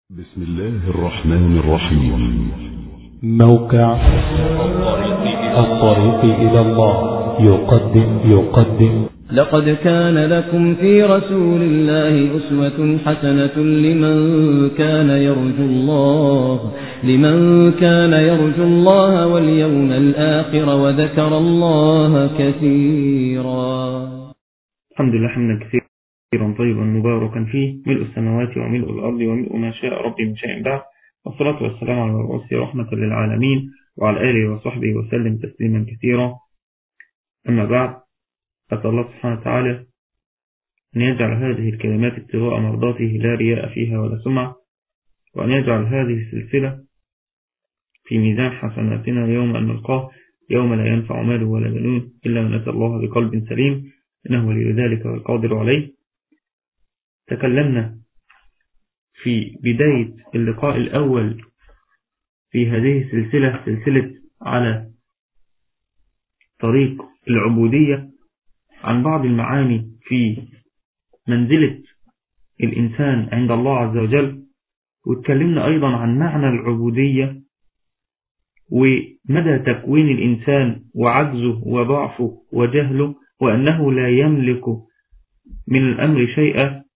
بسم الله الرحمن الرحيم موقع الطريق إلى الله يقدم يقدم لقد كان لكم في رسول الله أسوة حسنة لمن كان يرجو الله لمن كان يرجو الله واليوم الآخر وذكر الله كثيرا الحمد لله حمدا كثيرا طيبا مباركا فيه ملء السماوات وملء الأرض وملء ما شاء ربي من شيء بعد والصلاة والسلام على المبعوث رحمة للعالمين وعلى آله وصحبه وسلم تسليما كثيرا أما بعد أسأل الله سبحانه وتعالى أن يجعل هذه الكلمات ابتغاء مرضاته لا رياء فيها ولا سمعة وأن يجعل هذه السلسلة في ميزان حسناتنا يوم أن نلقاه يوم لا ينفع مال ولا بنون إلا من أتى الله بقلب سليم إنه ولي ذلك والقادر عليه تكلمنا في بداية اللقاء الأول في هذه السلسلة سلسلة على طريق العبودية عن بعض المعاني في منزلة الإنسان عند الله عز وجل واتكلمنا أيضا عن معنى العبودية ومدى تكوين الإنسان وعجزه وضعفه وجهله وأنه لا يملك من الأمر شيئا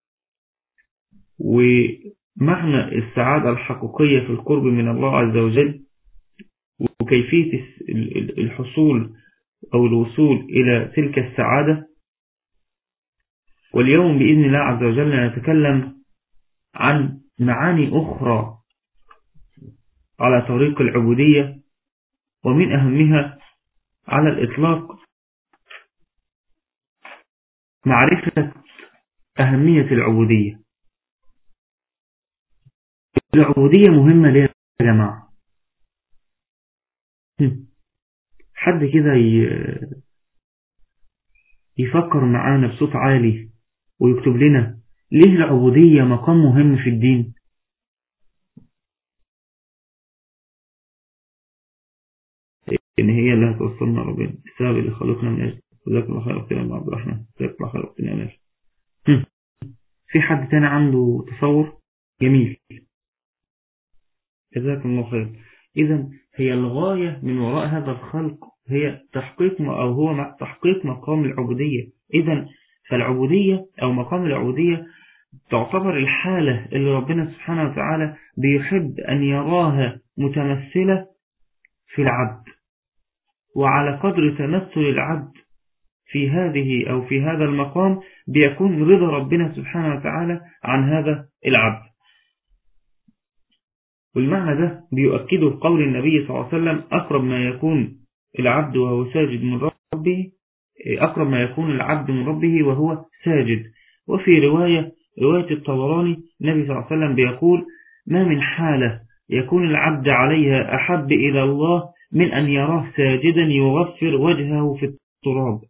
ومعنى السعادة الحقيقية في القرب من الله عز وجل وكيفية الحصول أو الوصول إلى تلك السعادة واليوم بإذن الله عز وجل نتكلم عن معاني أخرى على طريق العبودية ومن أهمها على الإطلاق معرفة أهمية العبودية العبودية مهمة ليه يا جماعة حد كده يفكر معانا بصوت عالي ويكتب لنا ليه العبودية مقام مهم في الدين إن هي اللي هتوصلنا ربنا السبب اللي خلقنا من أجل جزاك الله خير أختنا من عبد الرحمن جزاك الله خير أختنا من أجل في حد تاني عنده تصور جميل جزاكم الله خير إذا هي الغاية من وراء هذا الخلق هي تحقيق أو هو تحقيق مقام العبودية إذا فالعبودية أو مقام العبودية تعتبر الحالة اللي ربنا سبحانه وتعالى بيحب أن يراها متمثلة في العبد وعلى قدر تمثل العبد في هذه أو في هذا المقام بيكون رضا ربنا سبحانه وتعالى عن هذا العبد والمعنى ده بيؤكده قول النبي صلى الله عليه وسلم أقرب ما يكون العبد وهو ساجد من ربه أقرب ما يكون العبد من ربه وهو ساجد وفي رواية رواية الطبراني النبي صلى الله عليه وسلم بيقول ما من حالة يكون العبد عليها أحب إلى الله من أن يراه ساجدا يغفر وجهه في التراب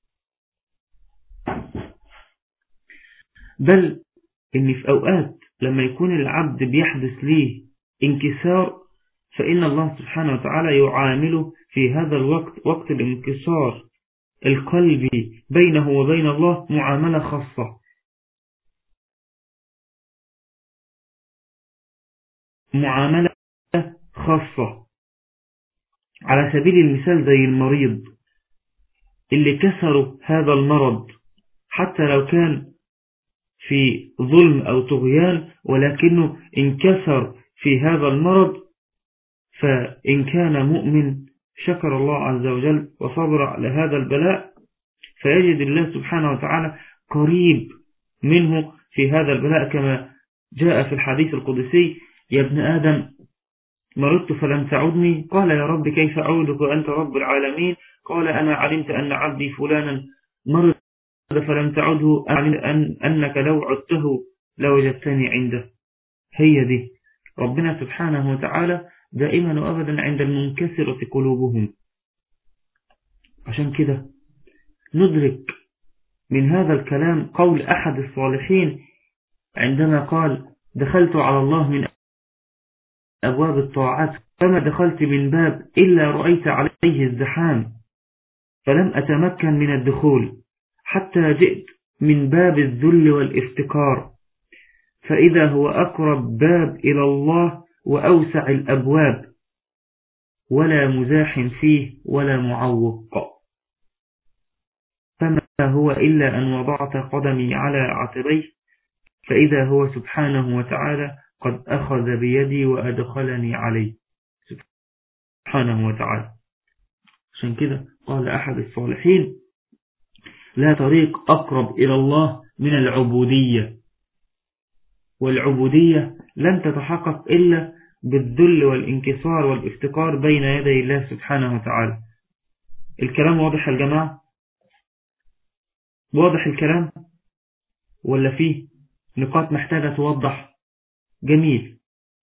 بل إن في أوقات لما يكون العبد بيحدث ليه انكسار فإن الله سبحانه وتعالى يعامله في هذا الوقت وقت الانكسار القلبي بينه وبين الله معاملة خاصة معاملة خاصة على سبيل المثال زي المريض اللي كسروا هذا المرض حتى لو كان في ظلم أو طغيان ولكنه انكسر في هذا المرض فإن كان مؤمن شكر الله عز وجل وصبر على هذا البلاء فيجد الله سبحانه وتعالى قريب منه في هذا البلاء كما جاء في الحديث القدسي يا ابن آدم مرضت فلم تعدني قال يا رب كيف أعودك وأنت رب العالمين قال أنا علمت أن عبدي فلانا مرض فلم تعده أعلم أن أنك لو عدته لوجدتني عنده هي دي ربنا سبحانه وتعالى دائما وأبدا عند المنكسرة قلوبهم عشان كده ندرك من هذا الكلام قول أحد الصالحين عندما قال دخلت على الله من أبواب الطاعات فما دخلت من باب إلا رأيت عليه الزحام فلم أتمكن من الدخول حتى جئت من باب الذل والافتقار فإذا هو أقرب باب إلى الله وأوسع الأبواب ولا مزاح فيه ولا معوق فما هو إلا أن وضعت قدمي على عتبيه فإذا هو سبحانه وتعالى قد أخذ بيدي وأدخلني عليه سبحانه وتعالى عشان كده قال أحد الصالحين لا طريق أقرب إلى الله من العبودية والعبودية لن تتحقق إلا بالذل والانكسار والافتقار بين يدي الله سبحانه وتعالى الكلام واضح يا جماعة واضح الكلام ولا فيه نقاط محتاجة توضح جميل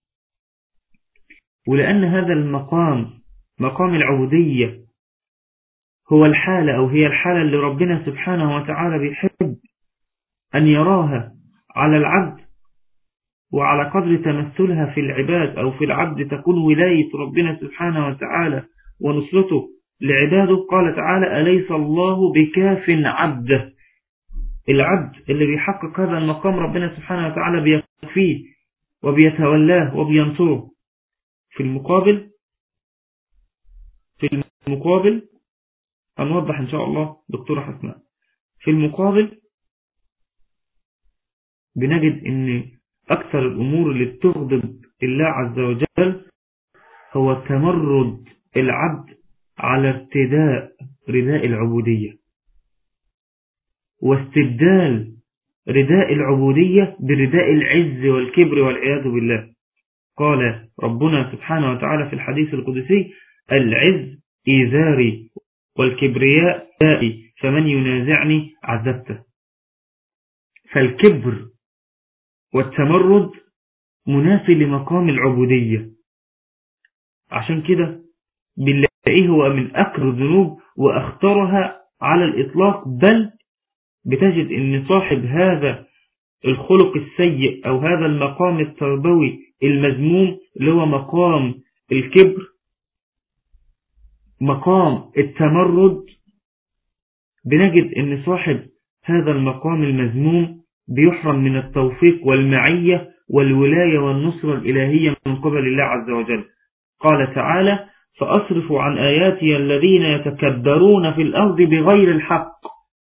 ولأن هذا المقام مقام العبودية هو الحالة أو هي الحالة اللي ربنا سبحانه وتعالى بيحب أن يراها على العبد وعلى قدر تمثلها في العباد أو في العبد تكون ولاية ربنا سبحانه وتعالى ونصرته لعباده قال تعالى أليس الله بكاف عبده العبد اللي بيحقق هذا المقام ربنا سبحانه وتعالى بيكفيه وبيتولاه وبينصره في المقابل في المقابل هنوضح إن شاء الله دكتورة حسناء في المقابل بنجد ان أكثر الأمور اللي بتغضب الله عز وجل هو تمرد العبد على ارتداء رداء العبودية واستبدال رداء العبودية برداء العز والكبر والعياذ بالله قال ربنا سبحانه وتعالى في الحديث القدسي العز إيزاري والكبرياء دائي فمن ينازعني عذبته فالكبر والتمرد منافي لمقام العبودية عشان كده بنلاقيه هو من أكر الذنوب وأخطرها على الإطلاق بل بتجد أن صاحب هذا الخلق السيء أو هذا المقام التربوي المذموم اللي هو مقام الكبر مقام التمرد بنجد أن صاحب هذا المقام المذموم بيحرم من التوفيق والمعية والولاية والنصرة الإلهية من قبل الله عز وجل قال تعالى فأصرف عن آياتي الذين يتكبرون في الأرض بغير الحق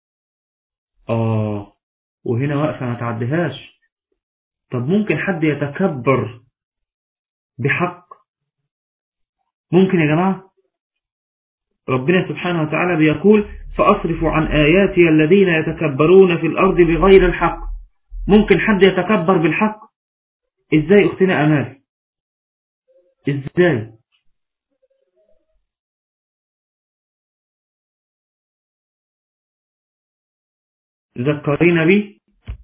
آه وهنا وقفة ما تعدهاش طب ممكن حد يتكبر بحق ممكن يا جماعة ربنا سبحانه وتعالى بيقول فأصرف عن آياتي الذين يتكبرون في الأرض بغير الحق ممكن حد يتكبر بالحق ازاي اختنا امال ازاي ذكرين بي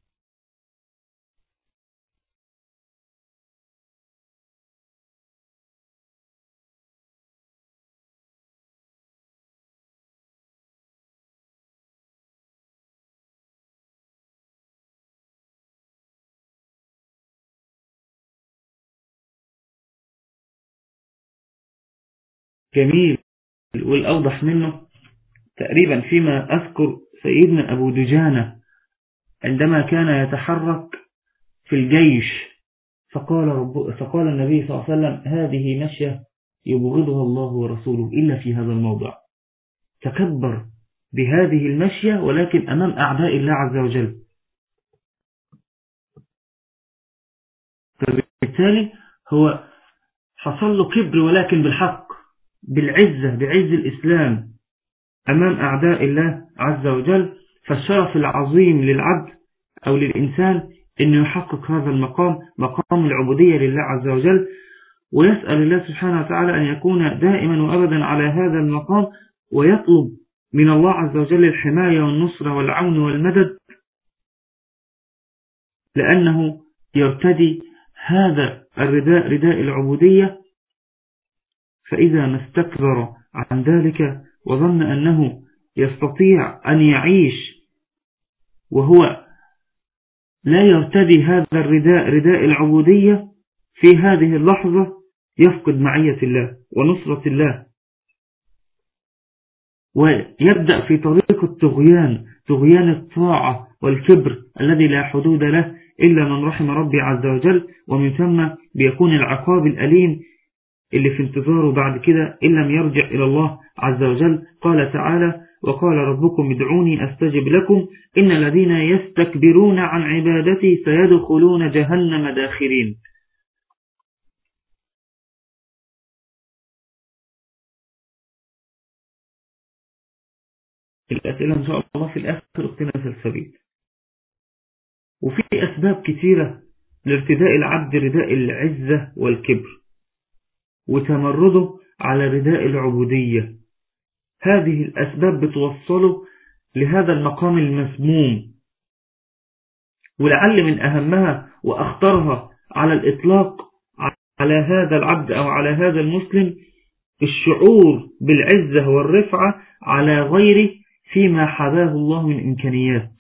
جميل والأوضح منه تقريبا فيما أذكر سيدنا أبو دجانة عندما كان يتحرك في الجيش فقال, رب فقال النبي صلى الله عليه وسلم هذه مشية يبغضها الله ورسوله إلا في هذا الموضع تكبر بهذه المشية ولكن أمام أعداء الله عز وجل فبالتالي هو حصل له كبر ولكن بالحق بالعزة بعز الإسلام أمام أعداء الله عز وجل فالشرف العظيم للعبد أو للإنسان أنه يحقق هذا المقام مقام العبودية لله عز وجل ويسأل الله سبحانه وتعالى أن يكون دائما وأبدا على هذا المقام ويطلب من الله عز وجل الحماية والنصرة والعون والمدد لأنه يرتدي هذا الرداء رداء العبودية فإذا ما استكبر عن ذلك وظن أنه يستطيع أن يعيش وهو لا يرتدي هذا الرداء رداء العبودية في هذه اللحظة يفقد معية الله ونصرة الله ويبدأ في طريق الطغيان طغيان الطاعة والكبر الذي لا حدود له إلا من رحم ربي عز وجل ومن ثم بيكون العقاب الأليم اللي في انتظاره بعد كده إن لم يرجع إلى الله عز وجل قال تعالى وقال ربكم ادعوني أستجب لكم إن الذين يستكبرون عن عبادتي سيدخلون جهنم داخرين الأسئلة إن شاء الله في الآخر اختنا سلسبيل وفي أسباب كثيرة لارتداء العبد رداء العزة والكبر وتمرده على رداء العبودية هذه الأسباب بتوصله لهذا المقام المسموم ولعل من أهمها وأخطرها على الإطلاق على هذا العبد أو على هذا المسلم الشعور بالعزة والرفعة على غيره فيما حباه الله من إمكانيات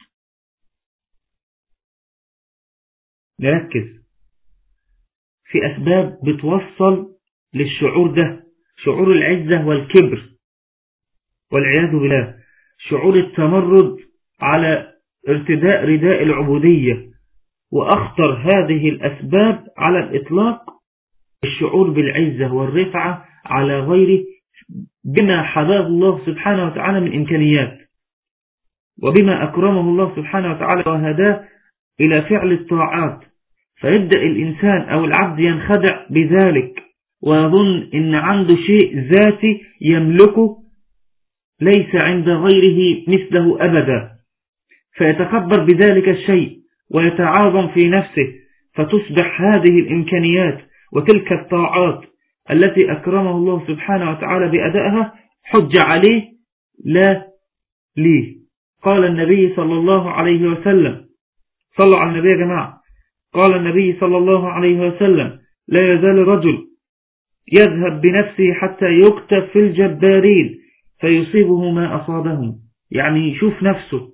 نركز في أسباب بتوصل للشعور ده شعور العزة والكبر والعياذ بالله شعور التمرد على ارتداء رداء العبودية وأخطر هذه الأسباب على الإطلاق الشعور بالعزة والرفعة على غيره بما حباه الله سبحانه وتعالى من إمكانيات وبما أكرمه الله سبحانه وتعالى وهداه إلى فعل الطاعات فيبدأ الإنسان أو العبد ينخدع بذلك ويظن إن عنده شيء ذاتي يملكه ليس عند غيره مثله أبدا فيتكبر بذلك الشيء ويتعاظم في نفسه فتصبح هذه الإمكانيات وتلك الطاعات التي أكرمه الله سبحانه وتعالى بأدائها حج عليه لا ليه قال النبي صلى الله عليه وسلم صلوا على النبي يا جماعة قال النبي صلى الله عليه وسلم لا يزال رجل يذهب بنفسه حتى يكتب في الجبارين فيصيبه ما أصابهم يعني يشوف نفسه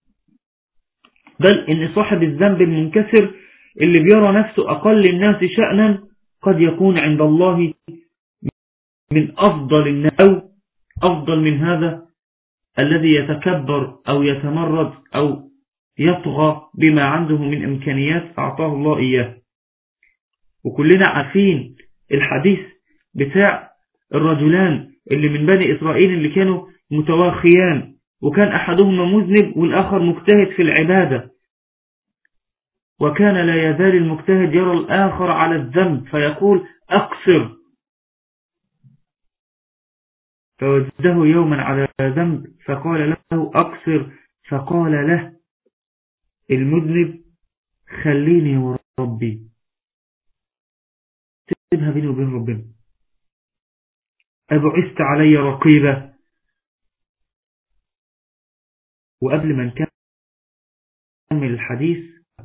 بل إن صاحب الذنب المنكسر اللي بيرى نفسه أقل الناس شأنا قد يكون عند الله من أفضل الناس أو أفضل من هذا الذي يتكبر أو يتمرد أو يطغى بما عنده من إمكانيات أعطاه الله إياه وكلنا عارفين الحديث بتاع الرجلان اللي من بني إسرائيل اللي كانوا متواخيان وكان أحدهما مذنب والآخر مجتهد في العبادة وكان لا يزال المجتهد يرى الآخر على الذنب فيقول أقصر فوجده يوما على ذنب فقال له أقصر فقال له المذنب خليني وربي سيبها بيني وبين ربنا أبعثت علي رقيبة وقبل ما نكمل الحديث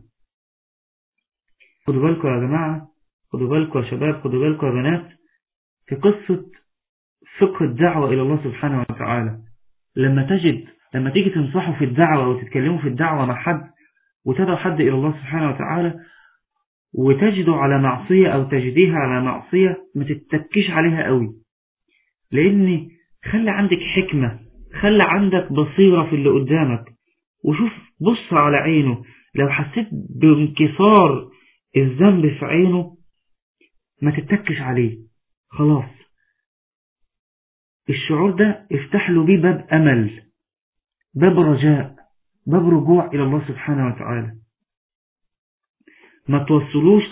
خدوا بالكم يا جماعة خدوا بالكم يا شباب خدوا بالكم يا بنات في قصة فقه الدعوة إلى الله سبحانه وتعالى لما تجد لما تيجي تنصحوا في الدعوة وتتكلموا في الدعوة مع حد وتدعو حد إلى الله سبحانه وتعالى وتجده على معصية أو تجديها على معصية ما تتكش عليها قوي لأن خلي عندك حكمة خلي عندك بصيرة في اللي قدامك وشوف بص على عينه لو حسيت بانكسار الذنب في عينه ما تتكش عليه خلاص الشعور ده افتح له بيه باب أمل باب رجاء باب رجوع إلى الله سبحانه وتعالى ما توصلوش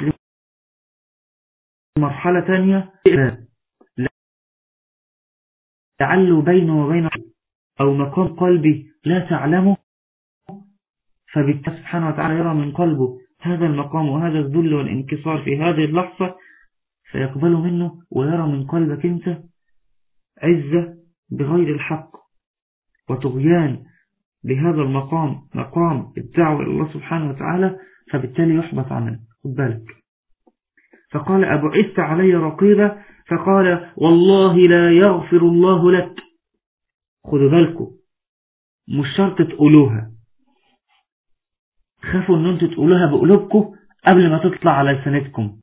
لمرحلة تانية لعله بينه وبين أو مقام قلبي لا تعلمه فبالتالي سبحانه وتعالى يرى من قلبه هذا المقام وهذا الذل والانكسار في هذه اللحظة فيقبله منه ويرى من قلبك انت عزة بغير الحق وطغيان بهذا المقام مقام الدعوة إلى الله سبحانه وتعالى فبالتالي يحبط عنه خد بالك فقال أبو عست علي رقيبة فقال والله لا يغفر الله لك خدوا بالكم مش شرط تقولوها خافوا ان انتوا تقولوها بقلوبكم قبل ما تطلع على لسانتكم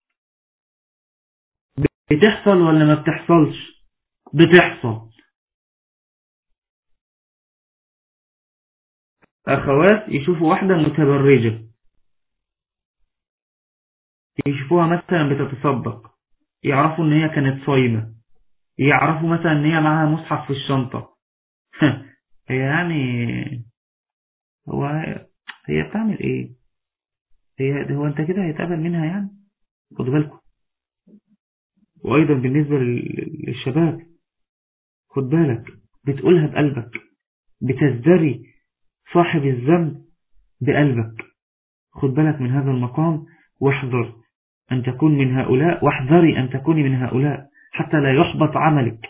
بتحصل ولا ما بتحصلش بتحصل أخوات يشوفوا واحدة متبرجة يشوفوها مثلا بتتصدق يعرفوا ان هي كانت صايمة يعرفوا مثلا ان هي معاها مصحف في الشنطة هي يعني هو هي بتعمل ايه هي هو انت كده هيتقبل منها يعني خدوا بالكم وايضا بالنسبة للشباب خد بالك بتقولها بقلبك بتزدري صاحب الذنب بقلبك خد بالك من هذا المقام واحذر أن تكون من هؤلاء واحذري أن تكوني من هؤلاء حتى لا يحبط عملك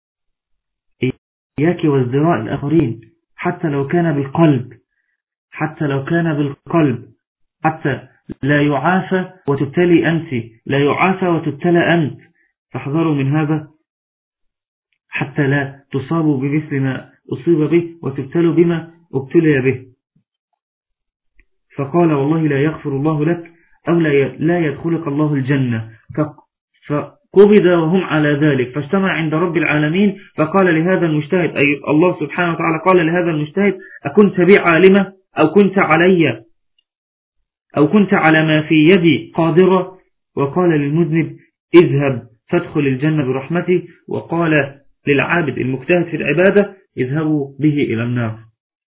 إياك وازدراء الآخرين حتى لو كان بالقلب حتى لو كان بالقلب حتى لا يعافى وتبتلي أنت لا يعافى وتبتلى أنت فاحذروا من هذا حتى لا تصابوا بمثل ما أصيب به وتبتلوا بما ابتلي به فقال والله لا يغفر الله لك أو لا يدخلك الله الجنة فقبض وهم على ذلك فاجتمع عند رب العالمين فقال لهذا المجتهد أي الله سبحانه وتعالى قال لهذا المجتهد أكنت بي عالمة أو كنت علي أو كنت على ما في يدي قادرة وقال للمذنب اذهب فادخل الجنة برحمتي وقال للعابد المجتهد في العبادة اذهبوا به إلى النار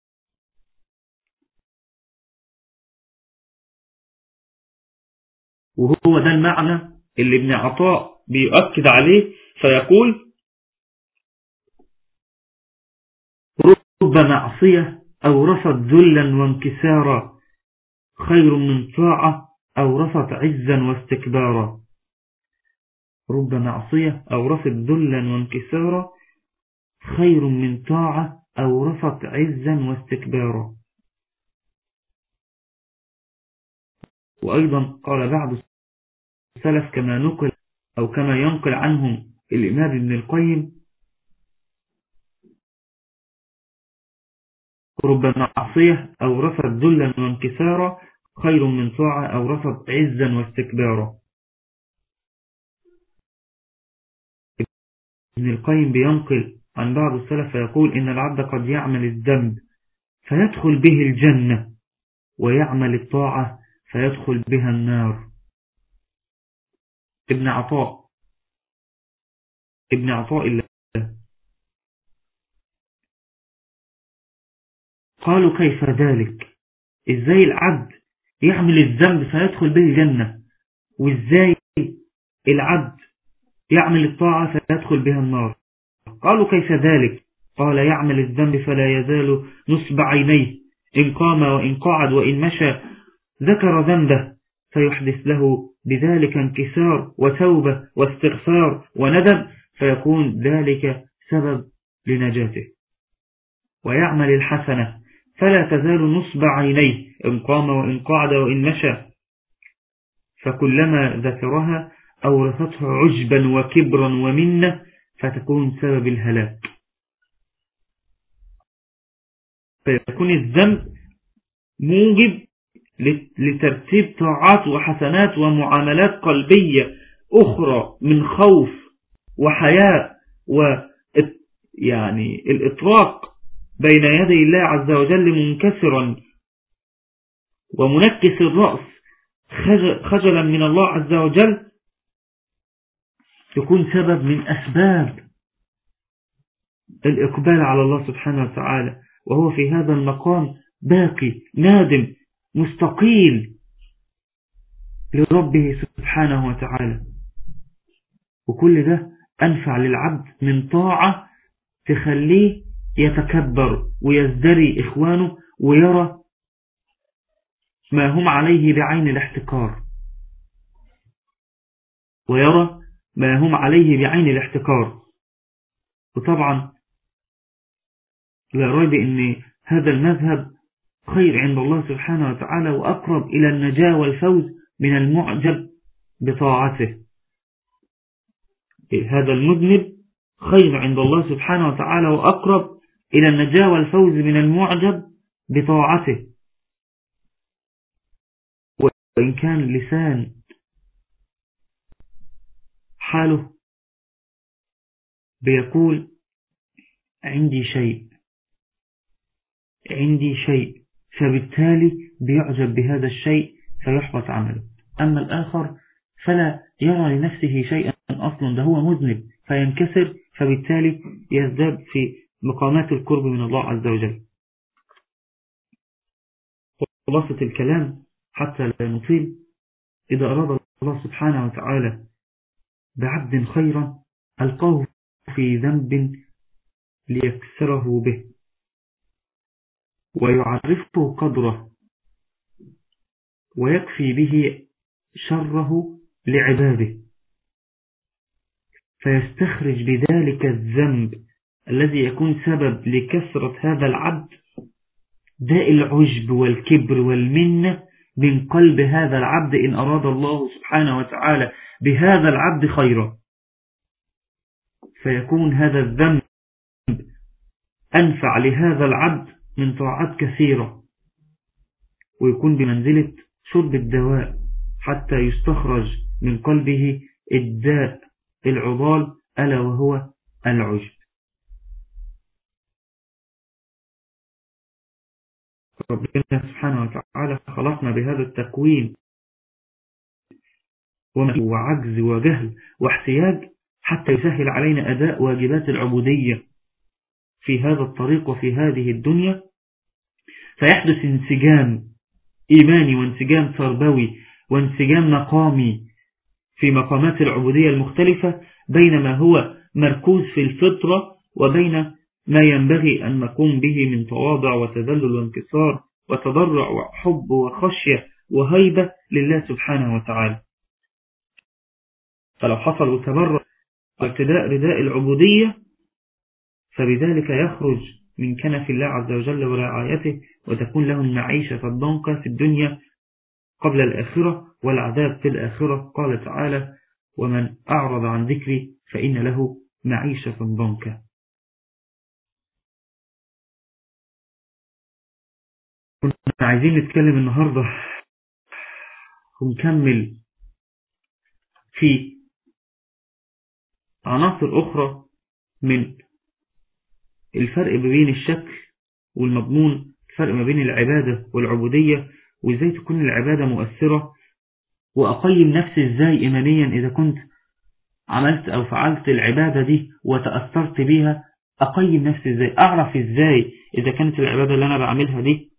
وهو ده المعنى اللي ابن عطاء بيؤكد عليه فيقول رب معصية أورثت ذلا وانكسارا خير من طاعة أورثت عزا واستكبارا رب معصية أورثت ذلا وانكسارا خير من طاعة أورثت عزا واستكبارا وأيضا قال بعض السلف كما نقل أو كما ينقل عنهم الإمام ابن القيم رب معصية أو رفض ذلا وانكسارا خير من طاعة أو رفض عزا واستكبارا ابن القيم بينقل عن بعض السلف فيقول إن العبد قد يعمل الذنب فيدخل به الجنة ويعمل الطاعة فيدخل بها النار ابن عطاء ابن عطاء الله قالوا كيف ذلك ازاي العبد يعمل الذنب فيدخل به الجنة وازاي العبد يعمل الطاعة فيدخل بها النار قالوا كيف ذلك قال يعمل الذنب فلا يزال نصب عينيه إن قام وإن قعد وإن مشى ذكر ذنبه فيحدث له بذلك انكسار وتوبة واستغفار وندم فيكون ذلك سبب لنجاته ويعمل الحسنة فلا تزال نصب عينيه إن قام وإن قعد وإن مشى فكلما ذكرها أورثته عجبا وكبرا ومنة فتكون سبب الهلاك فيكون الذنب موجب لترتيب طاعات وحسنات ومعاملات قلبية أخرى من خوف وحياء و يعني الإطراق بين يدي الله عز وجل منكسرا ومنكس الرأس خجلا من الله عز وجل يكون سبب من أسباب الإقبال على الله سبحانه وتعالى وهو في هذا المقام باقي نادم مستقيل لربه سبحانه وتعالى وكل ده أنفع للعبد من طاعة تخليه يتكبر ويزدري إخوانه ويرى ما هم عليه بعين الاحتكار ويرى ما هم عليه بعين الاحتكار وطبعا لا ريب ان هذا المذهب خير عند الله سبحانه وتعالى وأقرب إلى النجاة والفوز من المعجب بطاعته هذا المذنب خير عند الله سبحانه وتعالى وأقرب إلى النجاة والفوز من المعجب بطاعته وإن كان لسان حاله بيقول عندي شيء عندي شيء فبالتالي بيعجب بهذا الشيء فيحبط عمله أما الآخر فلا يرى لنفسه شيئا أصلا ده هو مذنب فينكسر فبالتالي يزداد في مقامات القرب من الله عز وجل خلاصة الكلام حتى لا نطيل إذا أراد الله سبحانه وتعالى بعبد خيرا ألقاه في ذنب ليكسره به ويعرفه قدره ويكفي به شره لعباده فيستخرج بذلك الذنب الذي يكون سبب لكسرة هذا العبد داء العجب والكبر والمنة من قلب هذا العبد إن أراد الله سبحانه وتعالى بهذا العبد خيرا فيكون هذا الذنب أنفع لهذا العبد من طاعات كثيرة ويكون بمنزلة شرب الدواء حتى يستخرج من قلبه الداء العضال ألا وهو العجب ربنا سبحانه وتعالى خلقنا بهذا التكوين وعجز وجهل واحتياج حتى يسهل علينا أداء واجبات العبودية في هذا الطريق وفي هذه الدنيا فيحدث انسجام إيماني وانسجام تربوي وانسجام مقامي في مقامات العبودية المختلفة بين ما هو مركوز في الفطرة وبين ما ينبغي أن نقوم به من تواضع وتذلل وانكسار وتضرع وحب وخشية وهيبة لله سبحانه وتعالى فلو حصل وتبرع ابتداء رداء العبودية فبذلك يخرج من كنف الله عز وجل ورعايته وتكون له المعيشة الضنقة في الدنيا قبل الآخرة والعذاب في الآخرة قال تعالى ومن أعرض عن ذكري فإن له معيشة ضنكا كنا عايزين نتكلم النهاردة ونكمل في عناصر أخرى من الفرق بين الشكل والمضمون الفرق ما بين العبادة والعبودية وإزاي تكون العبادة مؤثرة وأقيم نفسي إزاي إيمانيا إذا كنت عملت أو فعلت العبادة دي وتأثرت بيها أقيم نفسي إزاي أعرف إزاي إذا كانت العبادة اللي أنا بعملها دي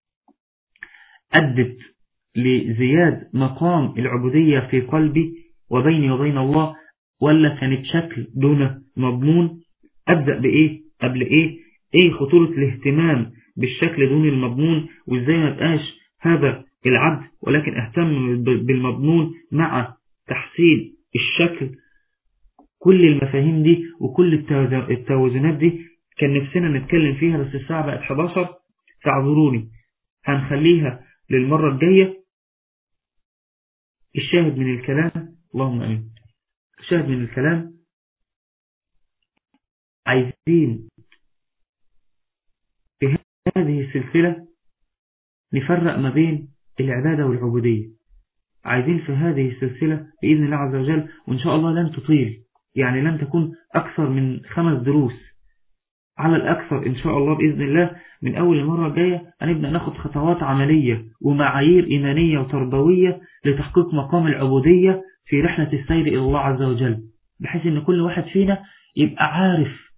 أدت لزياد مقام العبودية في قلبي وبيني وبين الله ولا كانت شكل دون مضمون أبدأ بإيه قبل إيه إيه خطورة الاهتمام بالشكل دون المضمون وإزاي ما بقاش هذا العبد ولكن اهتم بالمضمون مع تحسين الشكل كل المفاهيم دي وكل التوازنات دي كان نفسنا نتكلم فيها بس الساعة بقت 11 فاعذروني هنخليها للمرة الجاية الشاهد من الكلام اللهم أمين الشاهد من الكلام عايزين في هذه السلسلة نفرق ما بين العبادة والعبودية عايزين في هذه السلسلة بإذن الله عز وجل وإن شاء الله لن تطيل يعني لن تكون أكثر من خمس دروس على الأكثر إن شاء الله بإذن الله من أول المرة الجاية هنبدأ ناخد خطوات عملية ومعايير إيمانية وتربوية لتحقيق مقام العبودية في رحلة السير إلى الله عز وجل بحيث أن كل واحد فينا يبقى عارف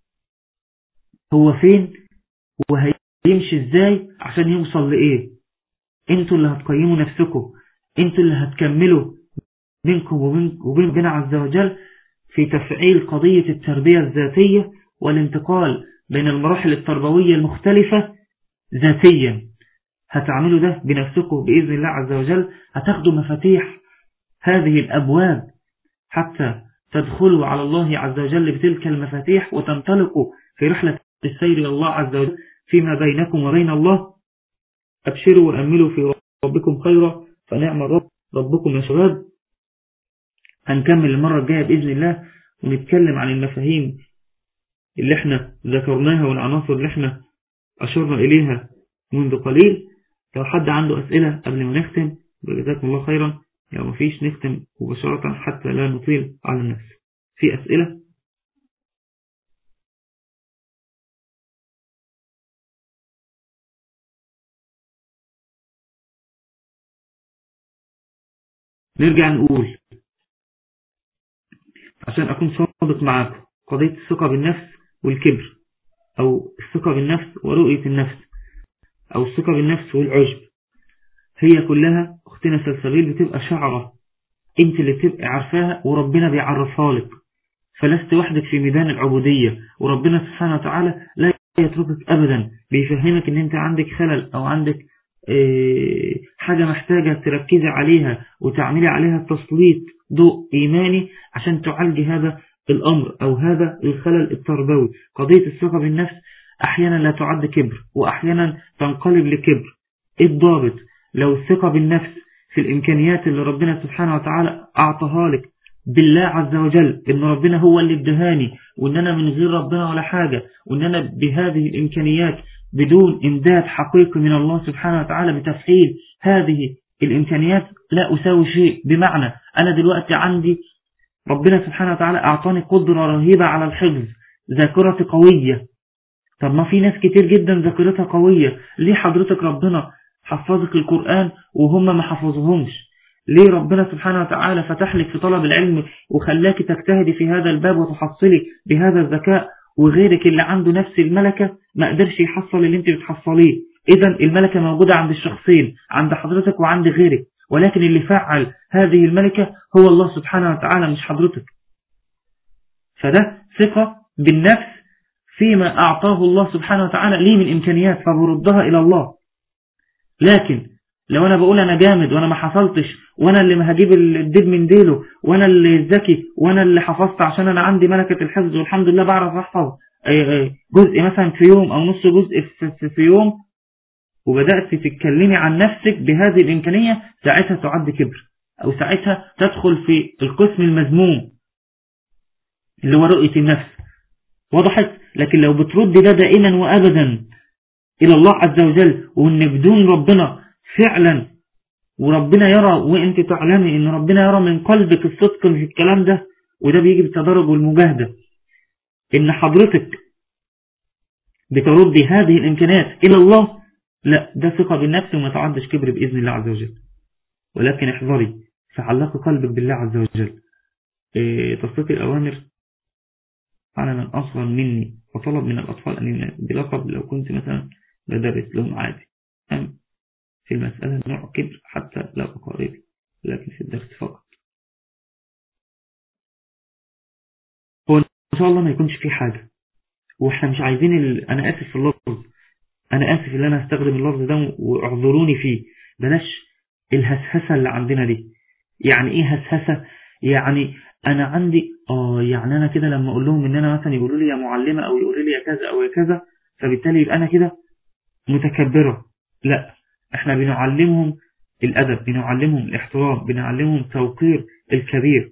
هو فين وهيمشي إزاي عشان يوصل لإيه انتوا اللي هتقيموا نفسكم انتوا اللي هتكملوا بينكم وبين ربنا عز وجل في تفعيل قضية التربية الذاتية والانتقال بين المراحل التربوية المختلفة ذاتيا هتعملوا ده بنفسكم بإذن الله عز وجل هتاخدوا مفاتيح هذه الأبواب حتى تدخلوا على الله عز وجل بتلك المفاتيح وتنطلقوا في رحلة السير إلى الله عز وجل فيما بينكم وبين الله أبشروا وأملوا في ربكم خيرا فنعم الرب ربكم يا شباب هنكمل المرة الجاية بإذن الله ونتكلم عن المفاهيم اللي احنا ذكرناها والعناصر اللي احنا أشرنا إليها منذ قليل لو حد عنده أسئلة قبل ما نختم جزاكم الله خيرا لو مفيش نختم مباشرة حتى لا نطيل على الناس في أسئلة نرجع نقول عشان أكون صادق معاكم قضية الثقة بالنفس والكبر أو الثقة بالنفس ورؤية النفس أو الثقة بالنفس والعجب هي كلها أختنا سلسبيل بتبقى شعرة انت اللي بتبقى عارفاها وربنا بيعرفها لك فلست وحدك في ميدان العبودية وربنا سبحانه وتعالى لا يتركك أبدا بيفهمك ان انت عندك خلل او عندك حاجة محتاجة تركزي عليها وتعملي عليها تسليط ضوء إيماني عشان تعالجي هذا الأمر أو هذا الخلل التربوي قضية الثقة بالنفس أحيانا لا تعد كبر وأحيانا تنقلب لكبر الضابط لو الثقة بالنفس في الإمكانيات اللي ربنا سبحانه وتعالى أعطاها لك بالله عز وجل إن ربنا هو اللي ادهاني وإن أنا من غير ربنا ولا حاجة وإن أنا بهذه الإمكانيات بدون إمداد حقيقي من الله سبحانه وتعالى بتفعيل هذه الإمكانيات لا أساوي شيء بمعنى أنا دلوقتي عندي ربنا سبحانه وتعالى أعطاني قدرة رهيبة على الحفظ ذاكرتي قوية طب ما في ناس كتير جدا ذاكرتها قوية ليه حضرتك ربنا حفظك القرآن وهم ما حفظهمش ليه ربنا سبحانه وتعالى فتح لك في طلب العلم وخلاك تجتهدي في هذا الباب وتحصلي بهذا الذكاء وغيرك اللي عنده نفس الملكة ما قدرش يحصل اللي انت بتحصليه اذا الملكة موجودة عند الشخصين عند حضرتك وعند غيرك ولكن اللي فعل هذه الملكة هو الله سبحانه وتعالى مش حضرتك فده ثقة بالنفس فيما أعطاه الله سبحانه وتعالى لي من إمكانيات فبردها إلى الله لكن لو أنا بقول أنا جامد وأنا ما حصلتش وأنا اللي هجيب الدب من ديله وأنا اللي ذكي وأنا اللي حفظت عشان أنا عندي ملكة الحفظ والحمد لله بعرف أحفظ جزء مثلا في يوم أو نص جزء في يوم وبدأت تتكلمي عن نفسك بهذه الإمكانية ساعتها تعد كبر أو ساعتها تدخل في القسم المذموم اللي هو رؤية النفس وضحت لكن لو بترد ده دائما وأبدا إلى الله عز وجل وإن بدون ربنا فعلا وربنا يرى وإنت تعلمي إن ربنا يرى من قلبك الصدق في الكلام ده وده بيجي بالتدرج والمجاهدة إن حضرتك بتردي هذه الإمكانيات إلى الله لا ده ثقة بالنفس وما تعدش كبر بإذن الله عز وجل ولكن احذري فعلق قلبك بالله عز وجل إيه تصديق الأوامر على من أصغر مني وطلب من الأطفال أن بلقب لو كنت مثلا بدرس لهم عادي أم في المسألة نوع كبر حتى لا أقارب لكن في الدرس فقط هو إن شاء الله ما يكونش في حاجة وإحنا مش عايزين ال... أنا آسف في اللفظ أنا آسف اللي أنا هستخدم اللفظ ده واعذروني فيه بلاش الهسهسة اللي عندنا دي يعني إيه هسهسة يعني أنا عندي آه يعني أنا كده لما أقول لهم إن أنا مثلا يقولوا لي يا معلمة أو يقولوا لي يا كذا أو يا كذا فبالتالي يبقى أنا كده متكبرة لا احنا بنعلمهم الأدب بنعلمهم الاحترام بنعلمهم توقير الكبير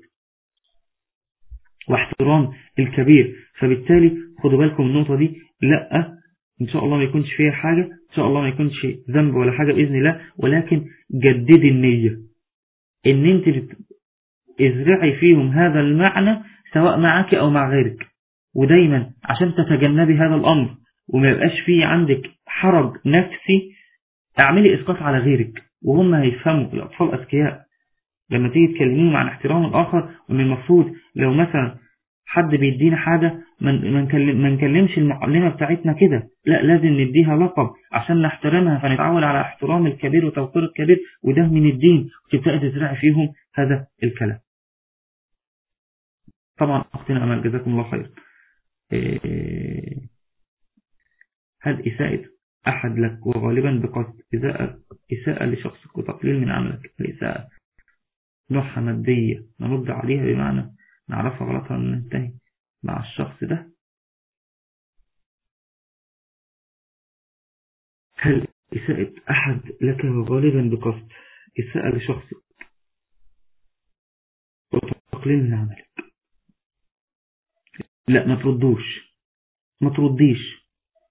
واحترام الكبير فبالتالي خدوا بالكم النقطة دي لا إن شاء الله ما يكونش فيها حاجة إن شاء الله ما يكونش ذنب ولا حاجة بإذن الله ولكن جددي النية إن أنت ازرعي فيهم هذا المعنى سواء معك أو مع غيرك ودايما عشان تتجنبي هذا الأمر وما يبقاش فيه عندك حرج نفسي اعملي إسقاط على غيرك وهم هيفهموا الأطفال أذكياء لما تيجي تكلميهم عن احترام الآخر ومن المفروض لو مثلا حد بيدينا حاجة ما نكلمش المعلمة بتاعتنا كده لا لازم نديها لقب عشان نحترمها فنتعود على احترام الكبير وتوقير الكبير وده من الدين وتبتدأ تزرع فيهم هذا الكلام طبعا أختنا أمل جزاكم الله خير هل إساءة أحد لك وغالبا بقصد إساءة, إساءة لشخصك وتقليل من عملك الإساءة نوعها مادية نرد عليها بمعنى نعرفها غلطها ننتهي مع الشخص ده هل إساءة أحد لك غالبا بقصد إساءة لشخصك وتقليل من عملك لا ما تردوش ما ترديش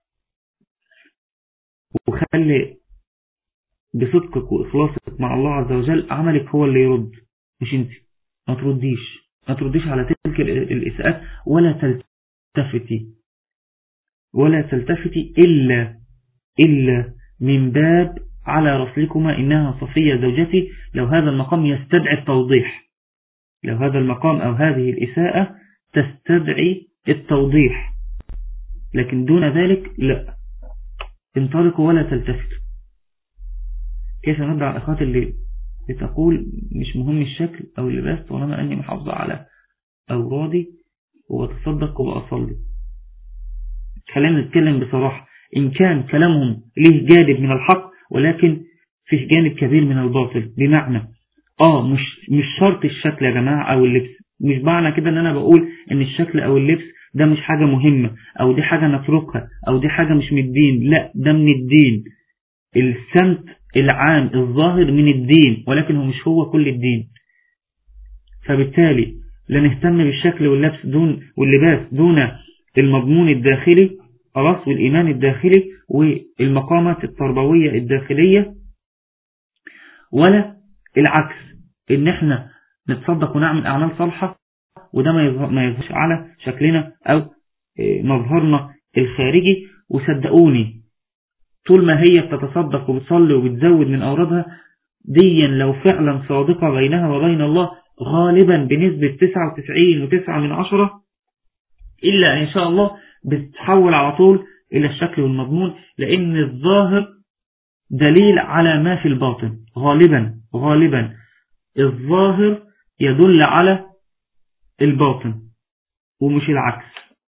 وخلي بصدقك وإخلاصك مع الله عز وجل عملك هو اللي يرد مش انت ما ترديش ما ترديش على تلك الإساءات ولا تلتفتي ولا تلتفتي إلا إلا من باب على رسلكما إنها صفية زوجتي لو هذا المقام يستدعي التوضيح لو هذا المقام أو هذه الإساءة تستدعي التوضيح لكن دون ذلك لا انطلقوا ولا تلتفتوا كيف نرد على الأخوات اللي بتقول مش مهم الشكل أو اللباس طالما أني محافظة على أورادي وتصدق وأصلي خلينا نتكلم بصراحة إن كان كلامهم له جانب من الحق ولكن فيه جانب كبير من الباطل بمعنى آه مش, مش شرط الشكل يا جماعة أو اللبس مش معنى كده أن أنا بقول أن الشكل أو اللبس ده مش حاجة مهمة أو دي حاجة نتركها أو دي حاجة مش من الدين لا ده من الدين السمت العام الظاهر من الدين ولكن هو مش هو كل الدين فبالتالي لا نهتم بالشكل واللبس دون واللباس دون المضمون الداخلي خلاص والإيمان الداخلي والمقامات التربوية الداخلية ولا العكس ان احنا نتصدق ونعمل اعمال صالحة وده ما يظهرش على شكلنا او مظهرنا الخارجي وصدقوني طول ما هي بتتصدق وبتصلي وبتزود من أورادها ديا لو فعلا صادقة بينها وبين الله غالبا بنسبة 99 وتسعة من عشرة إلا إن شاء الله بتتحول على طول إلى الشكل والمضمون لأن الظاهر دليل على ما في الباطن غالبا غالبا الظاهر يدل على الباطن ومش العكس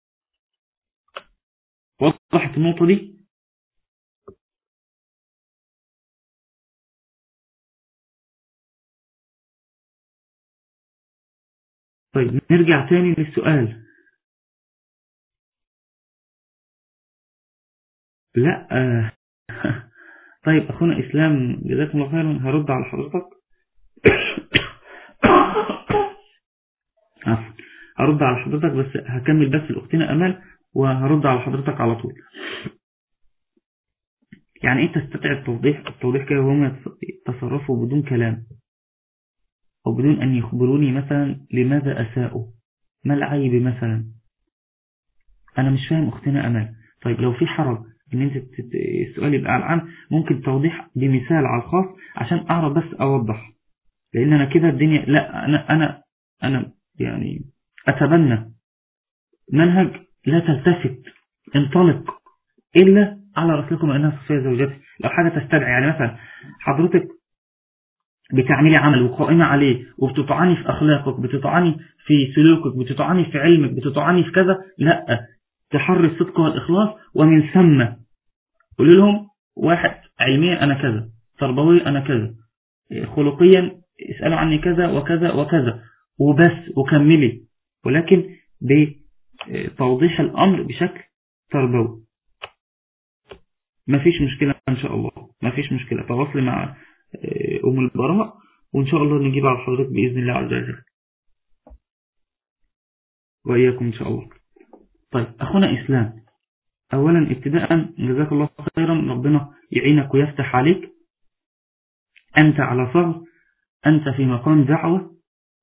وضحت النقطة دي طيب نرجع تاني للسؤال لا آه. طيب أخونا إسلام جزاكم الله خيرا هرد على حضرتك هرد على حضرتك بس هكمل بس الأختنا أمل وهرد على حضرتك على طول يعني ايه تستطيع التوضيح التوضيح كده وهم يتصرفوا بدون كلام أو بدون أن يخبروني مثلا لماذا أساءوا ما العيب مثلا أنا مش فاهم أختنا أمل طيب لو في حرج ان انت السؤال يبقى على العام ممكن توضيح بمثال على الخاص عشان اعرف بس اوضح لان انا كده الدنيا لا انا انا انا يعني اتبنى منهج لا تلتفت انطلق الا على رسلكم انها صفيه زوجتي لو حاجه تستدعي يعني مثلا حضرتك بتعملي عمل وقائمة عليه وبتطعني في أخلاقك بتطعني في سلوكك بتطعني في علمك بتطعني في كذا لا تحري الصدق والإخلاص ومن ثم قول لهم واحد علميا أنا كذا تربوي أنا كذا خلقيا اسألوا عني كذا وكذا وكذا وبس وكملي ولكن بتوضيح الأمر بشكل تربوي ما فيش مشكلة إن شاء الله ما فيش مشكلة تواصلي مع أم البراء وإن شاء الله نجيب على حضرتك بإذن الله عز وجل وإياكم إن شاء الله طيب أخونا إسلام أولا ابتداء جزاك الله خيرا ربنا يعينك ويفتح عليك أنت على صغر أنت في مقام دعوة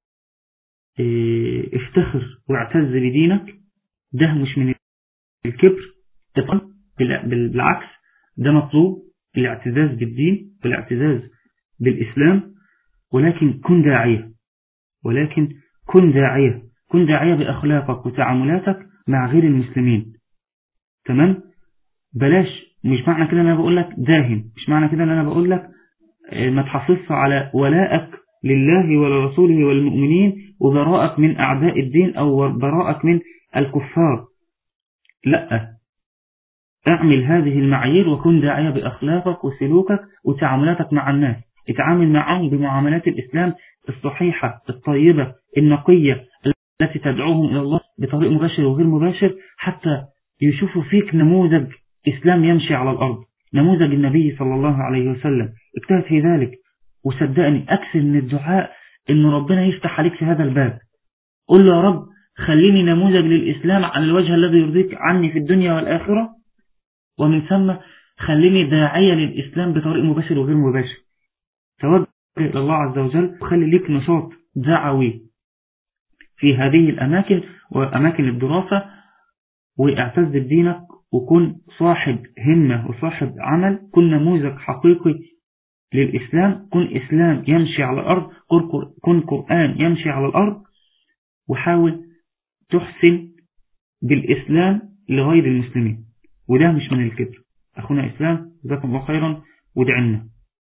افتخر واعتز بدينك ده مش من الكبر بالعكس ده مطلوب الاعتزاز بالدين والاعتزاز بالإسلام ولكن كن داعية ولكن كن داعية كن داعية بأخلاقك وتعاملاتك مع غير المسلمين تمام بلاش مش معنى كده انا بقول لك داهن مش معنى كده ان انا بقول لك ما تحافظش على ولائك لله ولرسوله والمؤمنين وبراءك من أعداء الدين أو براءك من الكفار لا اعمل هذه المعايير وكن داعية بأخلاقك وسلوكك وتعاملاتك مع الناس اتعامل معهم بمعاملات الإسلام الصحيحة الطيبة النقية التي تدعوهم إلى الله بطريق مباشر وغير مباشر حتى يشوفوا فيك نموذج إسلام يمشي على الأرض نموذج النبي صلى الله عليه وسلم اجتهد في ذلك وصدقني أكثر من الدعاء إن ربنا يفتح عليك في هذا الباب قل له يا رب خليني نموذج للإسلام على الوجه الذي يرضيك عني في الدنيا والآخرة ومن ثم خليني داعية للإسلام بطريق مباشر وغير مباشر توجه إلى الله عز وجل وخلي ليك نشاط دعوي في هذه الأماكن وأماكن الدراسة واعتز بدينك وكن صاحب همة وصاحب عمل كن نموذج حقيقي للإسلام كن إسلام يمشي على الأرض كن قرآن يمشي على الأرض وحاول تحسن بالإسلام لغير المسلمين وده مش من الكبر أخونا إسلام جزاكم الله خيرا ودعنا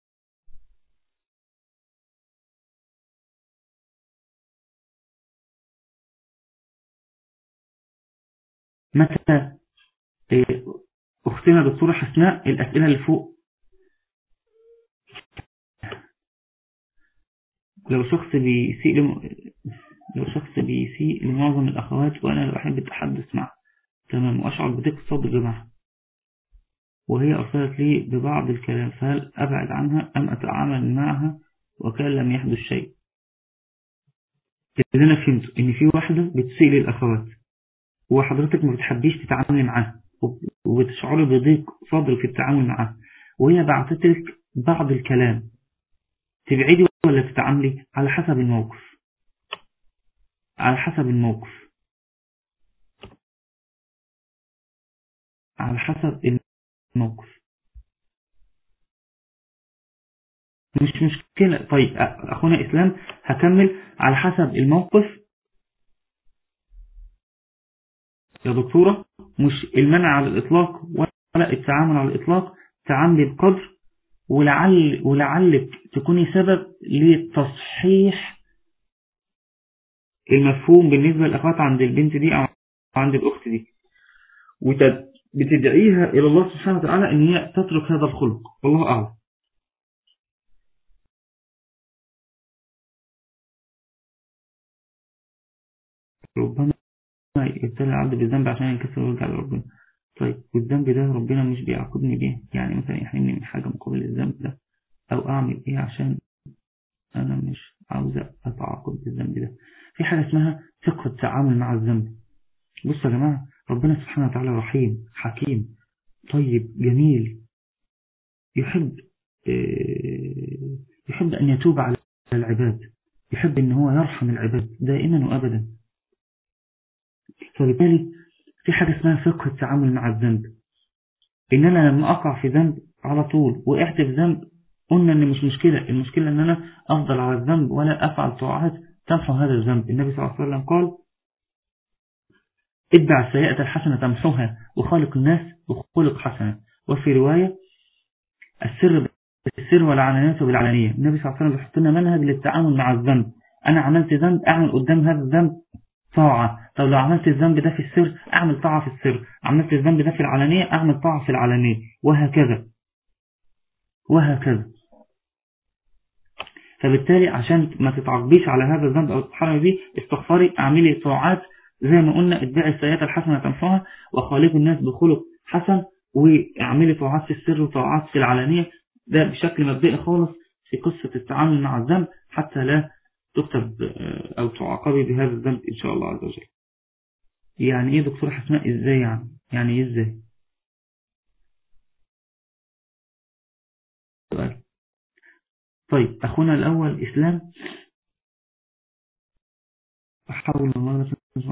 متى إيه، أختنا دكتورة حسناء الأسئلة اللي فوق لو شخص بيسيء لم... لو شخص بيسيء لمعظم الأخوات وأنا لا أحب التحدث معه تمام وأشعر بضيق صدر معه وهي أرسلت لي ببعض الكلام فهل أبعد عنها أم أتعامل معها وكان لم يحدث شيء اللي أنا فهمته إن في واحدة بتسيء للأخوات وحضرتك ما بتحبيش تتعاملي معاها وبتشعري بضيق صدر في التعامل معاها وهي بعتت لك بعض الكلام تبعدي ولا تتعاملي على حسب الموقف على حسب الموقف على حسب الموقف مش مشكلة طيب أخونا إسلام هكمل على حسب الموقف يا دكتورة مش المنع على الإطلاق ولا التعامل على الإطلاق تعاملي بقدر ولعل ولعلك تكوني سبب لتصحيح المفهوم بالنسبة للأخوات عند البنت دي أو عند الأخت دي وبتدعيها إلى الله سبحانه وتعالى أن هي تترك هذا الخلق والله أعلم ربما يبتلى العبد بالذنب عشان ينكسر ويرجع لربنا طيب والذنب ده ربنا مش بيعاقبني بيه يعني مثلا يحرمني من حاجة مقابل الذنب ده أو أعمل إيه عشان أنا مش عاوز أتعاقب بالذنب ده في حاجة اسمها فقه التعامل مع الذنب بصوا يا جماعة ربنا سبحانه وتعالى رحيم حكيم طيب جميل يحب آه، يحب أن يتوب على العباد يحب أن هو يرحم العباد دائما وأبدا فبالتالي في حاجة اسمها فقه التعامل مع الذنب إن أنا لما أقع في ذنب على طول وقعت في ذنب قلنا إن مش مشكلة المشكلة إن أنا أفضل على الذنب ولا أفعل طاعات تمحو هذا الذنب النبي صلى الله عليه وسلم قال اتبع السيئة الحسنة تمحوها وخالق الناس وخلق حسنة وفي رواية السر بالسر والعلانية بالعلانية النبي صلى الله عليه وسلم بيحط لنا منهج للتعامل مع الذنب أنا عملت ذنب أعمل قدام هذا الذنب طاعة طب لو عملت الذنب ده في السر أعمل طاعة في السر عملت الذنب ده في العلانية أعمل طاعة في العلانية وهكذا وهكذا فبالتالي عشان ما تتعقبيش على هذا الذنب أو تتحرمي بيه استغفري اعملي طاعات زي ما قلنا اتبعي السيئات الحسنة تنفعها وخالقوا الناس بخلق حسن واعملي طاعات في السر وطاعات في العلانية ده بشكل مبدئي خالص في قصة التعامل مع الذنب حتى لا تكتب آه، أو تعاقبي بهذا الذنب إن شاء الله عز وجل يعني إيه دكتور حسناء إزاي يعني يعني إيه إزاي سؤال طيب أخونا الأول إسلام حول الله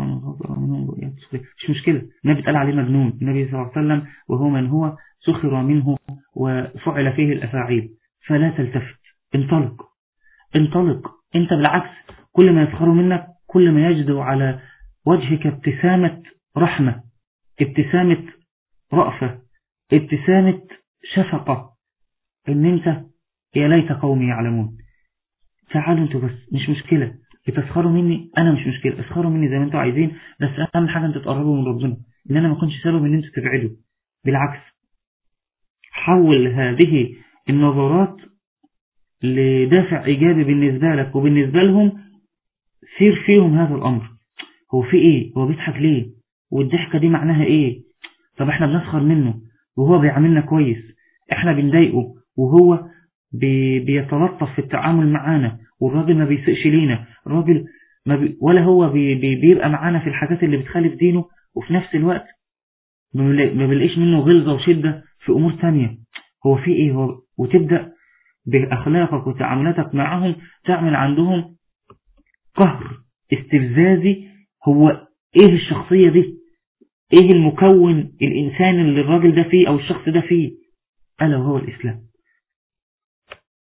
مش مشكلة النبي قال عليه مجنون النبي صلى الله عليه وسلم وهو من هو سخر منه وفعل فيه الأفاعيل فلا تلتفت انطلق انطلق انت بالعكس كل ما يفخروا منك كل ما يجدوا على وجهك ابتسامة رحمة ابتسامة رأفة ابتسامة شفقة ان انت يا ليت قومي يعلمون تعالوا انتوا بس مش مشكلة بتسخروا مني انا مش مشكلة اسخروا مني زي ما انتوا عايزين بس اهم حاجة انتوا تقربوا من ربنا ان انا ما كنتش سبب ان انتوا تبعدوا بالعكس حول هذه النظرات لدافع إيجابي بالنسبة لك وبالنسبة لهم سير فيهم هذا الأمر هو في إيه هو بيضحك ليه والضحكة دي معناها إيه طب إحنا بنسخر منه وهو بيعاملنا كويس إحنا بنضايقه وهو بي بيتلطف في التعامل معانا والراجل ما بيسقش لينا الراجل ما بي ولا هو بي بي بيبقى معانا في الحاجات اللي بتخالف دينه وفي نفس الوقت ما بلاقيش منه غلظة وشدة في أمور تانية هو في إيه هو وتبدأ بأخلاقك وتعاملاتك معهم تعمل عندهم قهر استفزازي هو ايه الشخصية دي ايه المكون الانسان اللي الراجل ده فيه او الشخص ده فيه ألا وهو الإسلام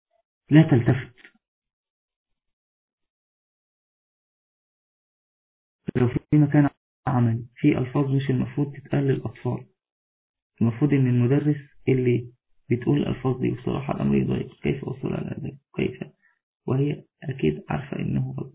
لا تلتفت لو في مكان عملي في ألفاظ مش المفروض تتقال للأطفال المفروض إن المدرس اللي بتقول الألفاظ دي بصراحة الأمر يضايق كيف أوصل على ذلك كيف وهي أكيد عارفة إنه غلط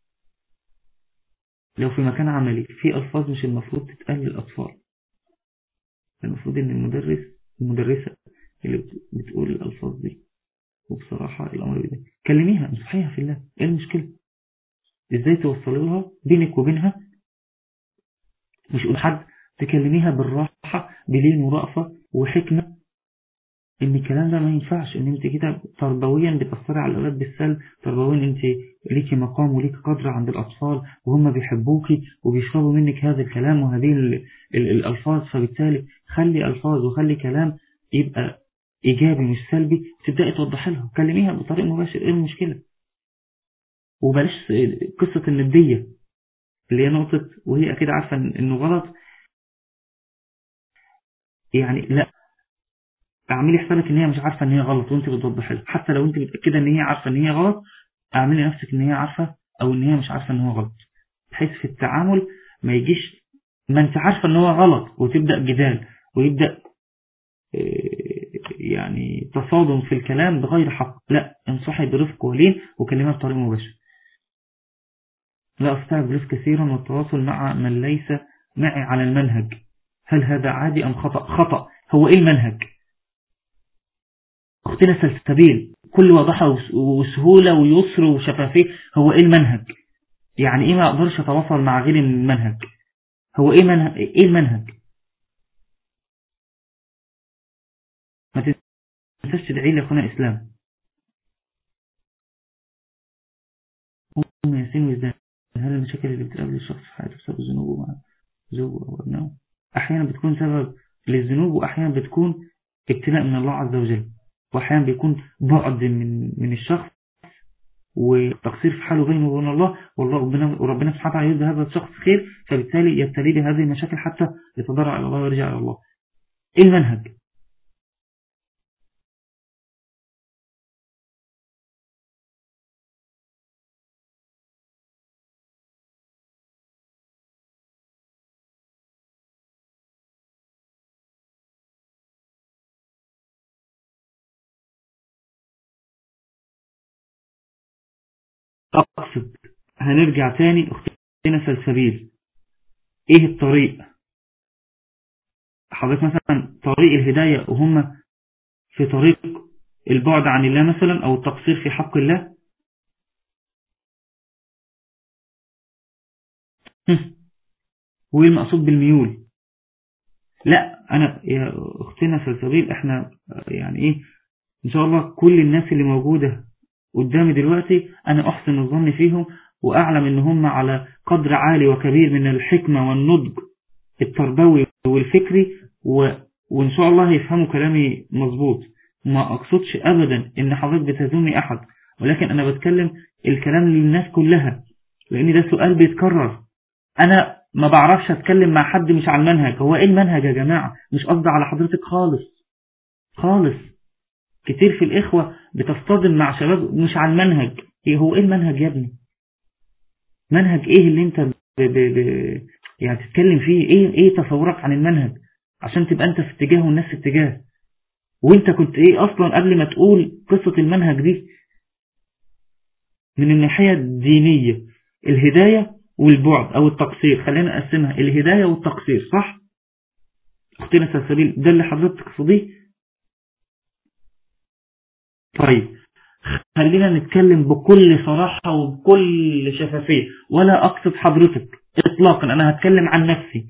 لو في مكان عملي في ألفاظ مش المفروض تتقال للأطفال المفروض إن المدرس المدرسة اللي بتقول الألفاظ دي وبصراحة الأمر بيضايق كلميها انصحيها في الله إيه المشكلة إزاي توصلي لها بينك وبينها مش قول حد تكلميها بالراحة بلين ورأفة وحكمة ان الكلام ده ما ينفعش ان انت كده تربويا بتأثري على الأولاد بالسلب تربويا انت ليكي مقام وليكي قدر عند الأطفال وهم بيحبوكي وبيشربوا منك هذا الكلام وهذه ال ال الألفاظ فبالتالي خلي ألفاظ وخلي كلام يبقى إيجابي مش سلبي تبدأي توضحي لها كلميها بطريق مباشر ايه المشكلة وبلاش قصة الندية اللي هي نقطة وهي أكيد عارفة إنه غلط يعني لا اعملي حسابك ان هي مش عارفة ان هي غلط وانت بتوضحي لها حتى لو انت متأكدة ان هي عارفة ان هي غلط اعملي نفسك ان هي عارفة او ان هي مش عارفة ان هو غلط بحيث في التعامل ما يجيش ما انت عارفة ان هو غلط وتبدأ جدال ويبدأ يعني تصادم في الكلام بغير حق لا انصحي برفق ولين وكلمها بطريقة مباشرة لا أستطيع الجلوس كثيرا والتواصل مع من ليس معي على المنهج هل هذا عادي أم خطأ خطأ هو إيه المنهج أختنا سلسبيل كل وضحة وسهولة ويسر وشفافية هو إيه المنهج يعني إيه ما أقدرش أتواصل مع غير المنهج هو إيه, منهج إيه المنهج ما تنساش تدعي لي أخونا إسلام أم ياسين وزدان هل المشاكل اللي بتقابل الشخص في حياته بسبب ذنوبه مع زوجه أو أبنائه أحيانا بتكون سبب للذنوب وأحيانا بتكون ابتلاء من الله عز وجل وأحيانا بيكون بعد من من الشخص وتقصير في حاله بينه وبين الله والله ربنا وربنا سبحانه وتعالى يريد هذا الشخص خير فبالتالي يبتلي بهذه المشاكل حتى يتضرع إلى الله ويرجع إلى الله إيه المنهج أقصد هنرجع تاني أختنا سلسبيل إيه الطريق حضرتك مثلا طريق الهداية وهم في طريق البعد عن الله مثلا أو التقصير في حق الله وإيه المقصود بالميول لا أنا يا أختنا سلسبيل إحنا يعني إيه إن شاء الله كل الناس اللي موجودة قدامي دلوقتي أنا أحسن الظن فيهم وأعلم إن هم على قدر عالي وكبير من الحكمة والنضج التربوي والفكري و... وإن شاء الله يفهموا كلامي مظبوط ما أقصدش أبدا إن حضرتك بتذمي أحد ولكن أنا بتكلم الكلام للناس كلها لأن ده سؤال بيتكرر أنا ما بعرفش أتكلم مع حد مش على المنهج هو إيه المنهج يا جماعة مش قصدي على حضرتك خالص خالص كتير في الإخوة بتصطدم مع شباب مش على المنهج إيه هو إيه المنهج يا ابني منهج إيه اللي أنت ب ب ب يعني تتكلم فيه إيه, إيه تصورك عن المنهج عشان تبقى أنت في اتجاه والناس في اتجاه وانت كنت ايه اصلا قبل ما تقول قصة المنهج دي من الناحية الدينية الهداية والبعد او التقصير خلينا نقسمها الهداية والتقصير صح اختنا سلسبيل ده اللي حضرتك تقصديه طيب خلينا نتكلم بكل صراحة وبكل شفافية ولا اقصد حضرتك اطلاقا انا هتكلم عن نفسي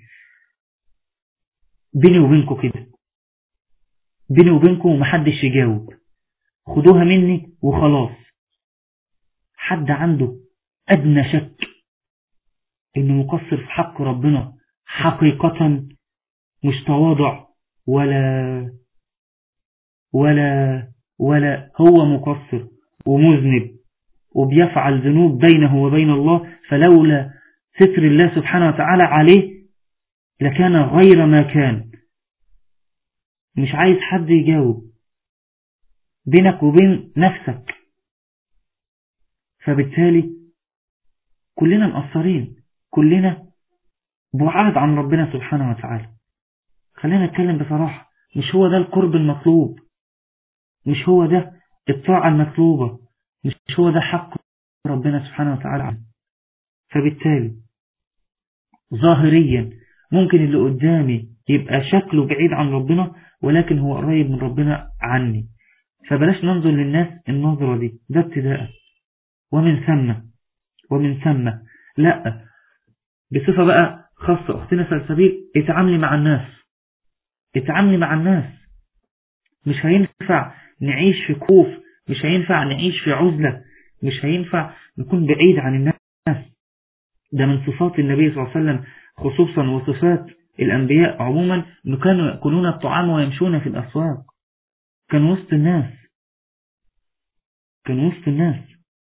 بيني وبينكم كده بيني وبينكم ومحدش يجاوب خدوها مني وخلاص حد عنده أدنى شك إنه مقصر في حق ربنا حقيقة مش تواضع ولا ولا ولا هو مقصر ومذنب وبيفعل ذنوب بينه وبين الله فلولا ستر الله سبحانه وتعالى عليه لكان غير ما كان مش عايز حد يجاوب بينك وبين نفسك فبالتالي كلنا مقصرين كلنا بعاد عن ربنا سبحانه وتعالى خلينا نتكلم بصراحة مش هو ده القرب المطلوب مش هو ده الطاعة المطلوبة مش هو ده حق ربنا سبحانه وتعالى فبالتالي ظاهريا ممكن اللي قدامي يبقى شكله بعيد عن ربنا ولكن هو قريب من ربنا عني فبلاش ننظر للناس النظرة دي ده ابتداء ومن ثم ومن ثم لا بصفة بقى خاصة أختنا سلسبيل اتعاملي مع الناس اتعاملي مع الناس مش هينفع نعيش في كوف مش هينفع نعيش في عزلة مش هينفع نكون بعيد عن الناس ده من صفات النبي صلى الله عليه وسلم خصوصا وصفات الأنبياء عموما أنه كانوا يأكلون الطعام ويمشون في الأسواق كان وسط الناس كان وسط الناس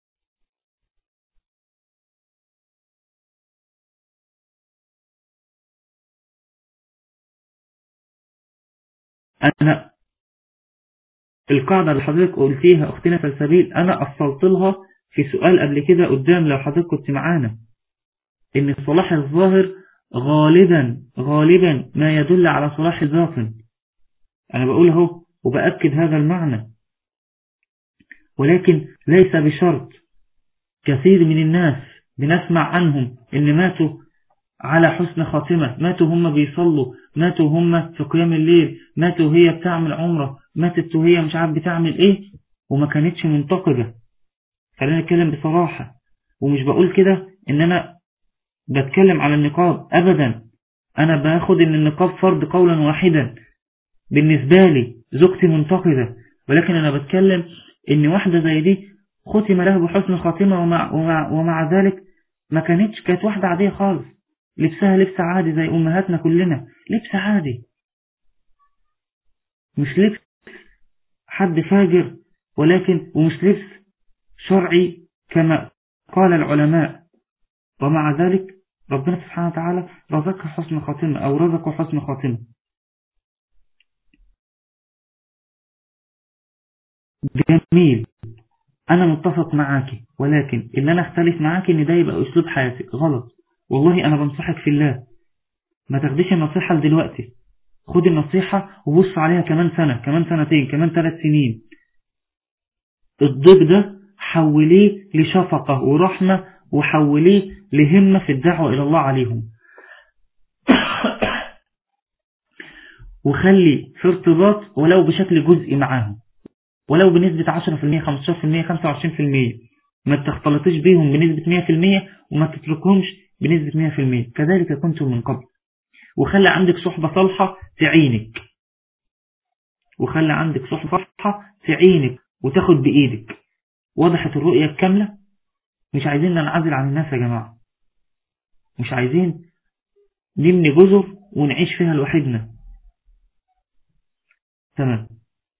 أنا القاعدة اللي حضرتك قلتيها أختنا سلسبيل أنا أصلت لها في سؤال قبل كده قدام لو حضرتك كنت معانا إن صلاح الظاهر غالبا غالبا ما يدل على صلاح الباطن أنا بقول اهو وبأكد هذا المعنى ولكن ليس بشرط كثير من الناس بنسمع عنهم إن ماتوا على حسن خاتمة ماتوا هم بيصلوا ماتوا هم في قيام الليل ماتوا هي بتعمل عمرة ماتت وهي مش عارف بتعمل ايه وما كانتش منتقبة خلينا نتكلم بصراحة ومش بقول كده ان انا بتكلم على النقاب ابدا انا باخد ان النقاب فرض قولا واحدا بالنسبة لي زوجتي منتقدة ولكن انا بتكلم ان واحدة زي دي ختم له بحسن خاتمة ومع, ومع, ومع ذلك ما كانتش كانت واحدة عادية خالص لبسها لبس عادي زي امهاتنا كلنا لبس عادي مش لبس حد فاجر ولكن ومش لبس شرعي كما قال العلماء ومع ذلك ربنا سبحانه وتعالى رزقها حسن خاتمة أو رزقه حسن خاتمة جميل أنا متفق معاكي ولكن اللي أنا اختلف معاكي إن ده يبقى أسلوب حياتك غلط والله أنا بنصحك في الله ما تاخديش النصيحة لدلوقتي خد النصيحة وبص عليها كمان سنة كمان سنتين كمان ثلاث سنين الضيق ده حوليه لشفقة ورحمة وحوليه لهمة في الدعوة إلى الله عليهم وخلي في ارتباط ولو بشكل جزئي معاهم ولو بنسبة 10% 15% 25% ما تختلطش بيهم بنسبة 100% وما تتركهمش بنسبة 100% كذلك كنتم من قبل وخلي عندك صحبة صالحة تعينك وخلي عندك صحبة صالحة تعينك وتاخد بإيدك وضحت الرؤية الكاملة مش عايزين ننعزل عن الناس يا جماعة مش عايزين نبني جزر ونعيش فيها لوحدنا تمام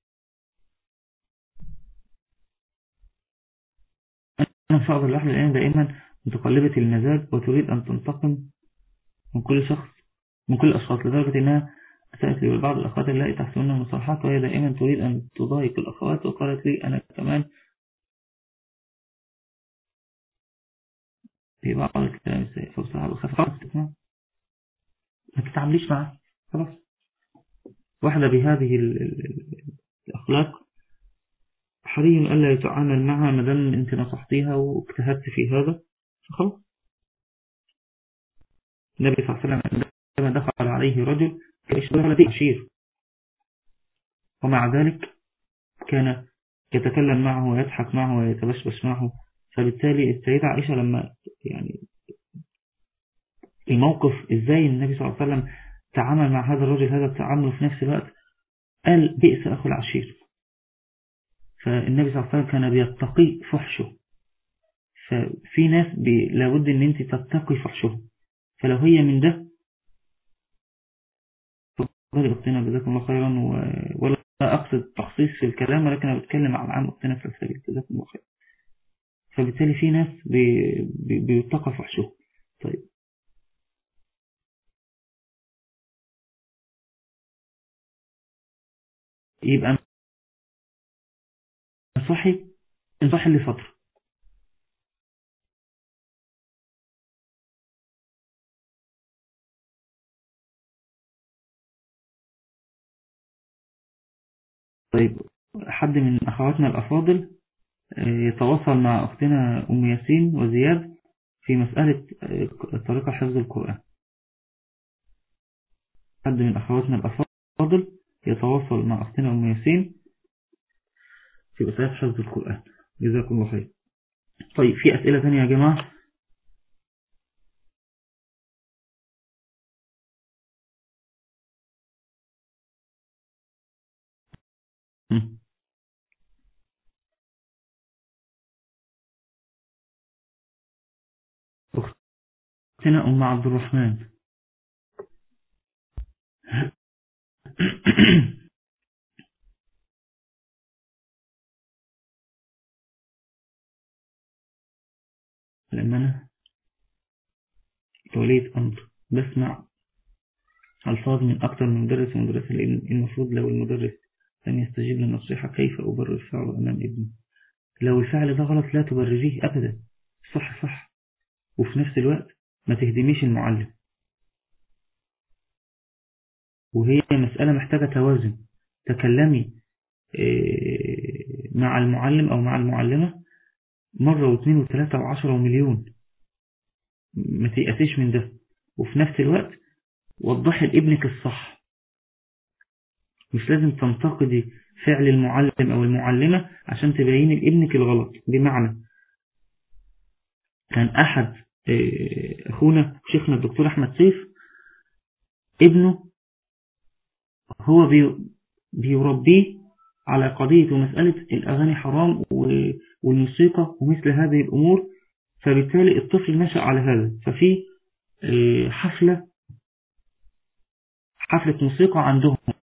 أنا في أفضل الأحلى الآن دائما متقلبة المزاج وتريد أن تنتقم من كل شخص من كل الأشخاص لدرجة أنها أسألت لي بعض الأخوات التي تحسنون المصالحات وهي دائما تريد أن تضايق الأخوات وقالت لي أنا كمان في بعض الكلام فبصراحة بخاف خلاص ما تتعامليش معاه خلاص واحدة بهذه الأخلاق حري ألا يتعامل معها مدام أنت نصحتيها واجتهدت في هذا خلاص النبي صلى الله عليه وسلم عندما دخل عليه رجل كان به عشير ومع ذلك كان يتكلم معه ويضحك معه ويتبشبش معه فبالتالي السيدة عائشة لما يعني الموقف ازاي النبي صلى الله عليه وسلم تعامل مع هذا الرجل هذا التعامل في نفس الوقت قال بئس أخو العشير فالنبي صلى الله عليه وسلم كان بيتقي فحشه ففي ناس لابد ان انت تتقي فحشه فلو هي من ده فضل اختنا جزاكم الله خيرا ولا اقصد تخصيص في الكلام ولكن انا بتكلم عن عام اختنا في السبيل جزاكم الله خيرا فبالتالي في ناس بيتقى فحشه طيب يبقى انصحي انصحي لفترة طيب حد من أخواتنا الأفاضل يتواصل مع أختنا أم ياسين وزياد في مسألة طريقة حفظ القرآن حد من أخواتنا الأفاضل يتواصل مع أختنا أم ياسين في مسألة حفظ القرآن جزاكم الله خير طيب في أسئلة ثانية يا جماعة أختنا أم عبد الرحمن لما أنا وليد أمر بسمع ألفاظ من أكثر من مدرس ومدرسة لأن المفروض لو المدرس لم يستجيب للنصيحة كيف أبرر فعله أمام ابني لو الفعل ده غلط لا تبرريه أبدا صح صح وفي نفس الوقت ما تهدميش المعلم وهي مسألة محتاجة توازن تكلمي مع المعلم أو مع المعلمة مرة واثنين وثلاثة وعشرة ومليون ما تيأسيش من ده وفي نفس الوقت وضحي لابنك الصح مش لازم تنتقدي فعل المعلم أو المعلمة عشان تبيني لابنك الغلط بمعنى كان أحد أخونا شيخنا الدكتور أحمد سيف ابنه هو بيربيه على قضية ومسألة الأغاني حرام والموسيقى ومثل هذه الأمور فبالتالي الطفل نشأ على هذا ففي حفلة حفلة موسيقى عندهم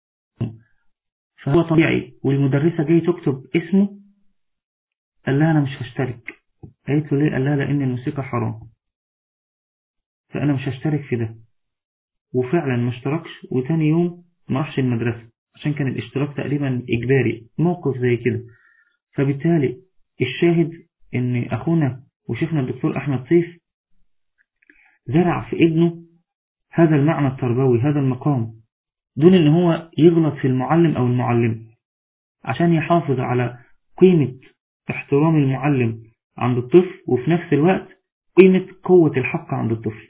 فهو طبيعي والمدرسة جاي تكتب اسمه قال لها أنا مش هشترك قالت له ليه قال لها لأن الموسيقى حرام فأنا مش هشترك في ده وفعلا ما اشتركش وتاني يوم ما راحش المدرسة عشان كان الاشتراك تقريبا إجباري موقف زي كده فبالتالي الشاهد ان أخونا وشيخنا الدكتور أحمد صيف زرع في ابنه هذا المعنى التربوي هذا المقام دون ان هو يغلط في المعلم أو المعلم عشان يحافظ على قيمة احترام المعلم عند الطفل وفي نفس الوقت قيمة قوة الحق عند الطفل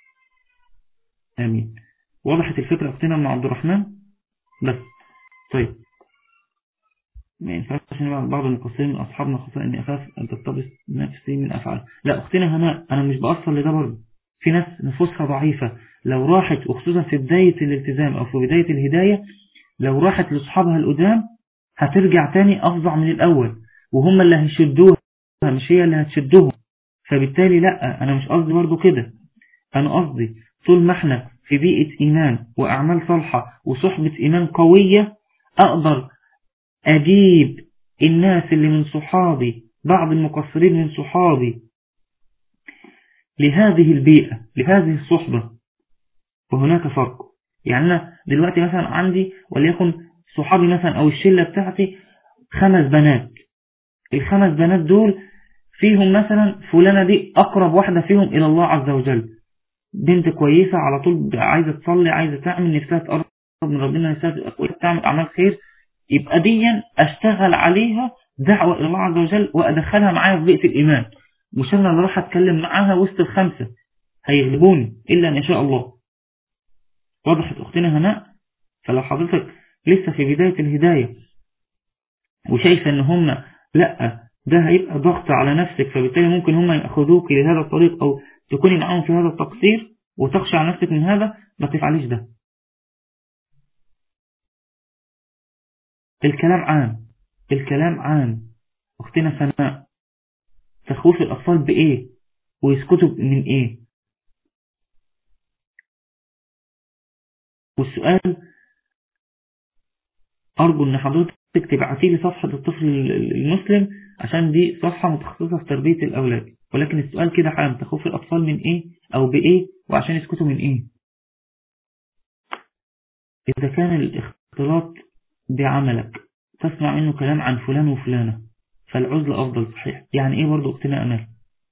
آمين وضحت الفكرة أختنا مع عبد الرحمن بس طيب ما ينفعش بعض المقصرين من أصحابنا خاصة أني أخاف أن تقتبس نفسي من أفعال لا أختنا هناء أنا مش بأصل لده برضه في ناس نفوسها ضعيفة لو راحت وخصوصا في بداية الالتزام أو في بداية الهداية لو راحت لأصحابها القدام هترجع تاني أفظع من الأول وهم اللي هيشدوها مش هي اللي هتشدهم فبالتالي لا أنا مش قصدي برضه كده أنا قصدي طول ما احنا في بيئة إيمان وأعمال صالحة وصحبة إيمان قوية أقدر أجيب الناس اللي من صحابي بعض المقصرين من صحابي لهذه البيئة لهذه الصحبة وهناك فرق يعني أنا دلوقتي مثلا عندي وليكن صحابي مثلا أو الشلة بتاعتي خمس بنات الخمس بنات دول فيهم مثلا فلانة دي أقرب واحدة فيهم إلى الله عز وجل بنت كويسة على طول عايزة تصلي عايزة تعمل نفسها تقرب من ربنا نفسها تبقى كويسة تعمل أعمال خير يبقى ديا أشتغل عليها دعوة إلى الله عز وجل وأدخلها معايا في بيئة الإيمان مش أنا اللي راح أتكلم معاها وسط الخمسة هيغلبوني إلا أن يشاء الله وضحت أختنا هناء فلو حضرتك لسه في بداية الهداية وشايفة أن هم لأ ده هيبقى ضغط على نفسك فبالتالي ممكن هم يأخذوك لهذا الطريق أو تكوني معاهم في هذا التقصير وتخشى على نفسك من هذا ما تفعليش ده الكلام عام الكلام عام أختنا سناء تخوف الأطفال بإيه ويسكتوا من إيه والسؤال أرجو أن حضرتك تبعتي لي صفحة الطفل المسلم عشان دي صفحة متخصصة في تربية الأولاد ولكن السؤال كده عام تخوف الأطفال من إيه أو بإيه وعشان يسكتوا من إيه إذا كان الاختلاط بعملك تسمع منه كلام عن فلان وفلانة فالعزلة أفضل صحيح يعني إيه برضو اقتناء أمل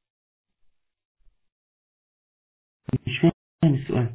مش فاهم السؤال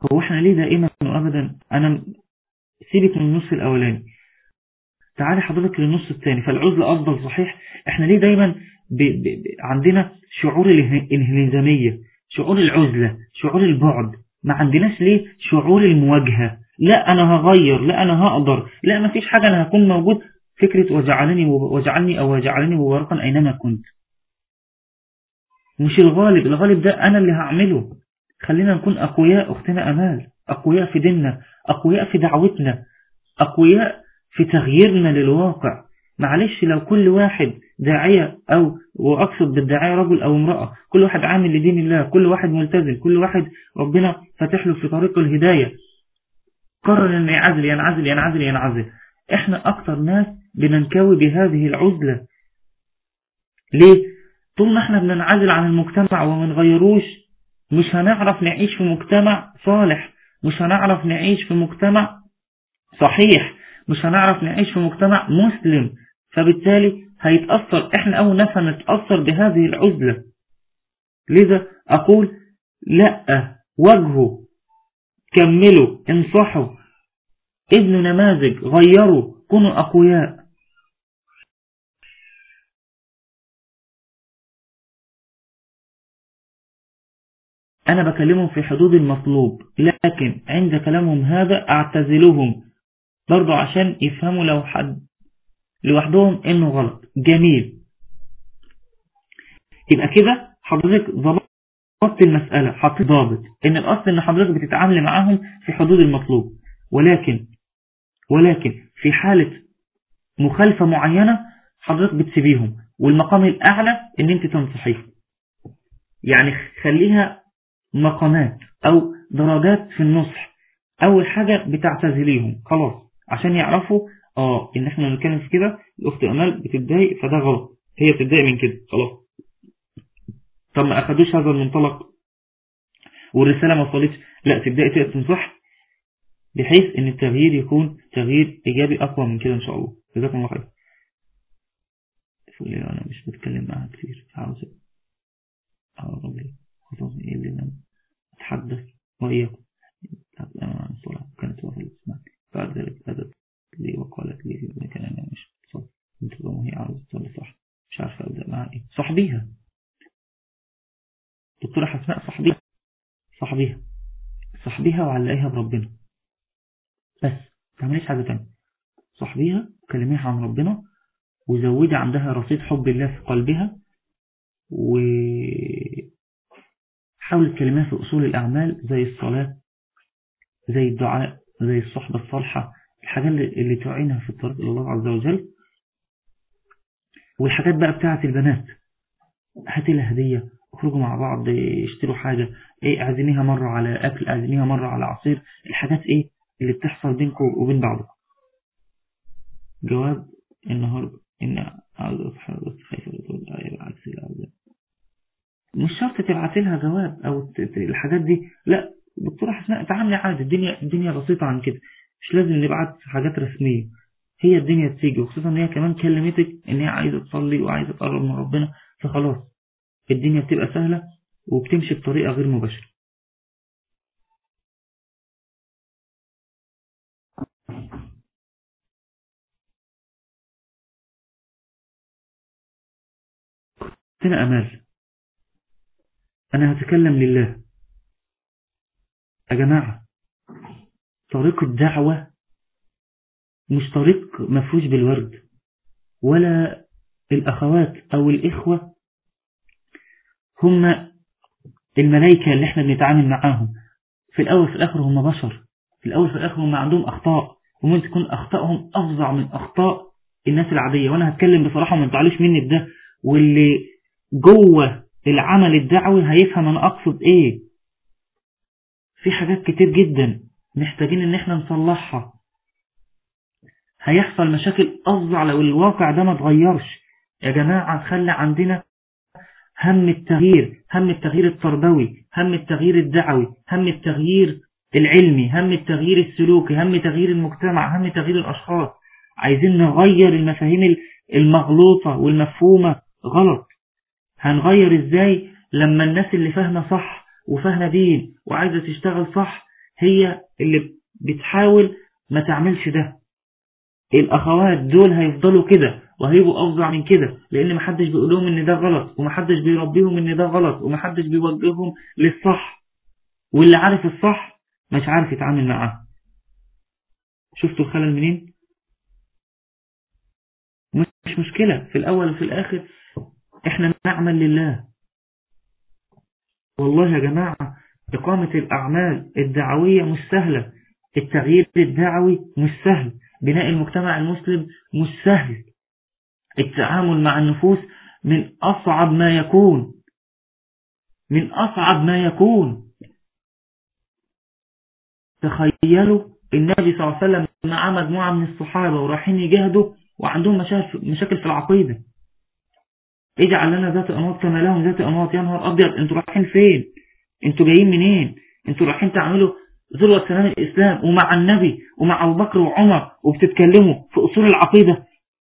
هو احنا ليه دائما وابدا انا سيبك من النص الاولاني تعالي حضرتك للنص الثاني فالعزلة افضل صحيح احنا ليه دايما ب... ب... ب... عندنا شعور الانهزامية شعور العزلة شعور البعد ما عندناش ليه شعور المواجهة لا انا هغير لا انا هقدر لا ما فيش حاجة انا هكون موجود فكرة وجعلني وجعلني او وجعلني مباركا اينما كنت مش الغالب الغالب ده انا اللي هعمله خلينا نكون اقوياء اختنا امال اقوياء في ديننا اقوياء في دعوتنا اقوياء في تغييرنا للواقع معلش لو كل واحد داعية أو وأقصد بالداعية رجل أو امرأة كل واحد عامل لدين الله كل واحد ملتزم كل واحد ربنا فتح له في طريق الهداية قرر أن يعزل ينعزل ينعزل ينعزل إحنا أكثر ناس بننكوي بهذه العزلة ليه؟ طول ما إحنا بننعزل عن المجتمع وما نغيروش مش هنعرف نعيش في مجتمع صالح مش هنعرف نعيش في مجتمع صحيح مش هنعرف نعيش في مجتمع مسلم فبالتالي هيتأثر احنا اول ناس هنتأثر بهذه العزلة لذا اقول لا واجهوا كملوا انصحوا ابنوا نماذج غيروا كونوا اقوياء أنا بكلمهم في حدود المطلوب لكن عند كلامهم هذا أعتزلهم برضو عشان يفهموا لو حد لوحدهم إنه غلط جميل يبقى كده حضرتك ضبطت المسألة حطيت ضابط إن الأصل إن حضرتك بتتعامل معاهم في حدود المطلوب ولكن ولكن في حالة مخالفة معينة حضرتك بتسيبيهم والمقام الأعلى إن أنت تنصحيهم يعني خليها مقامات أو درجات في النصح أول حاجة بتعتزليهم خلاص عشان يعرفوا آه إن إحنا نتكلم في كده الأخت أمال بتتضايق فده غلط هي بتتضايق من كده خلاص طب ما أخدوش هذا المنطلق والرسالة ما وصلتش لا تبدأي تنصح بحيث إن التغيير يكون تغيير إيجابي أقوى من كده إن شاء الله جزاكم الله خير تقول لي أنا مش بتكلم معاها كتير عاوز أقرب لي خصوصا إيه اللي أنا أتحدث وإياكم أنا الصلاة كانت وفاة الإسلام بعد ذلك أتت لي وقالت لي إن كان أنا مش صلاة انتظام وهي عاوزة تصلي صح مش عارفة أبدأ معها إيه صاحبيها دكتورة حسناء صاحبيها صاحبيها صاحبيها وعلقيها بربنا بس تعمليش حاجة تانية صاحبيها كلميها عن ربنا وزودي عندها رصيد حب الله في قلبها و حاول تكلمها في أصول الأعمال زي الصلاة زي الدعاء زي الصحبة الصالحة الحاجات اللي تعينها في الطريق إلى الله عز وجل والحاجات بقى بتاعة البنات هاتي لها هدية اخرجوا مع بعض اشتروا حاجة ايه اعزميها مرة على اكل اعزميها مرة على عصير الحاجات ايه اللي بتحصل بينكم وبين بعضكم جواب النهاردة ان عاوز اصحى بس خايفة بتقول عكس الأعزاء مش شرط تبعت لها جواب او الحاجات دي لا دكتورة حسناء تعاملي عادي الدنيا الدنيا بسيطة عن كده مش لازم نبعت حاجات رسمية هي الدنيا تيجي وخصوصا ان هي كمان كلمتك ان هي عايزة تصلي وعايزة تقرب من ربنا فخلاص الدنيا بتبقى سهلة وبتمشي بطريقة غير مباشرة هنا أمال أنا هتكلم لله يا جماعة طريق الدعوة مش طريق مفروش بالورد ولا الأخوات أو الإخوة هم الملائكة اللي احنا بنتعامل معاهم في الأول في الآخر هم بشر في الأول في الآخر هم عندهم أخطاء وممكن تكون أخطائهم أفظع من أخطاء الناس العادية وأنا هتكلم بصراحة وما تزعلوش مني بده واللي جوه العمل الدعوي هيفهم أنا أقصد إيه في حاجات كتير جدا محتاجين إن احنا نصلحها هيحصل مشاكل أفظع لو الواقع ده ما تغيرش يا جماعة خلي عندنا هم التغيير هم التغيير التربوي هم التغيير الدعوي هم التغيير العلمي هم التغيير السلوكي هم تغيير المجتمع هم تغيير الأشخاص عايزين نغير المفاهيم المغلوطة والمفهومة غلط هنغير ازاي لما الناس اللي فاهمة صح وفاهمة دين وعايزة تشتغل صح هي اللي بتحاول ما تعملش ده الأخوات دول هيفضلوا كده وهيبقوا أفضل من كده لأن محدش بيقول لهم إن ده غلط ومحدش بيربيهم إن ده غلط ومحدش بيوجههم للصح واللي عارف الصح مش عارف يتعامل معاه شفتوا الخلل منين مش مشكلة في الأول وفي الآخر إحنا نعمل لله والله يا جماعة إقامة الأعمال الدعوية مش سهلة التغيير الدعوي مش سهل بناء المجتمع المسلم مش سهل التعامل مع النفوس من أصعب ما يكون من أصعب ما يكون تخيلوا النبي صلى الله عليه وسلم مع مجموعة من الصحابة ورايحين يجاهدوا وعندهم مشاكل في العقيدة اجعل لنا ذات أنواط كما لهم ذات أنواط يا نهار أبيض انتوا رايحين فين انتوا جايين منين انتوا رايحين تعملوا ذروة سلام الإسلام ومع النبي ومع أبو بكر وعمر وبتتكلموا في أصول العقيدة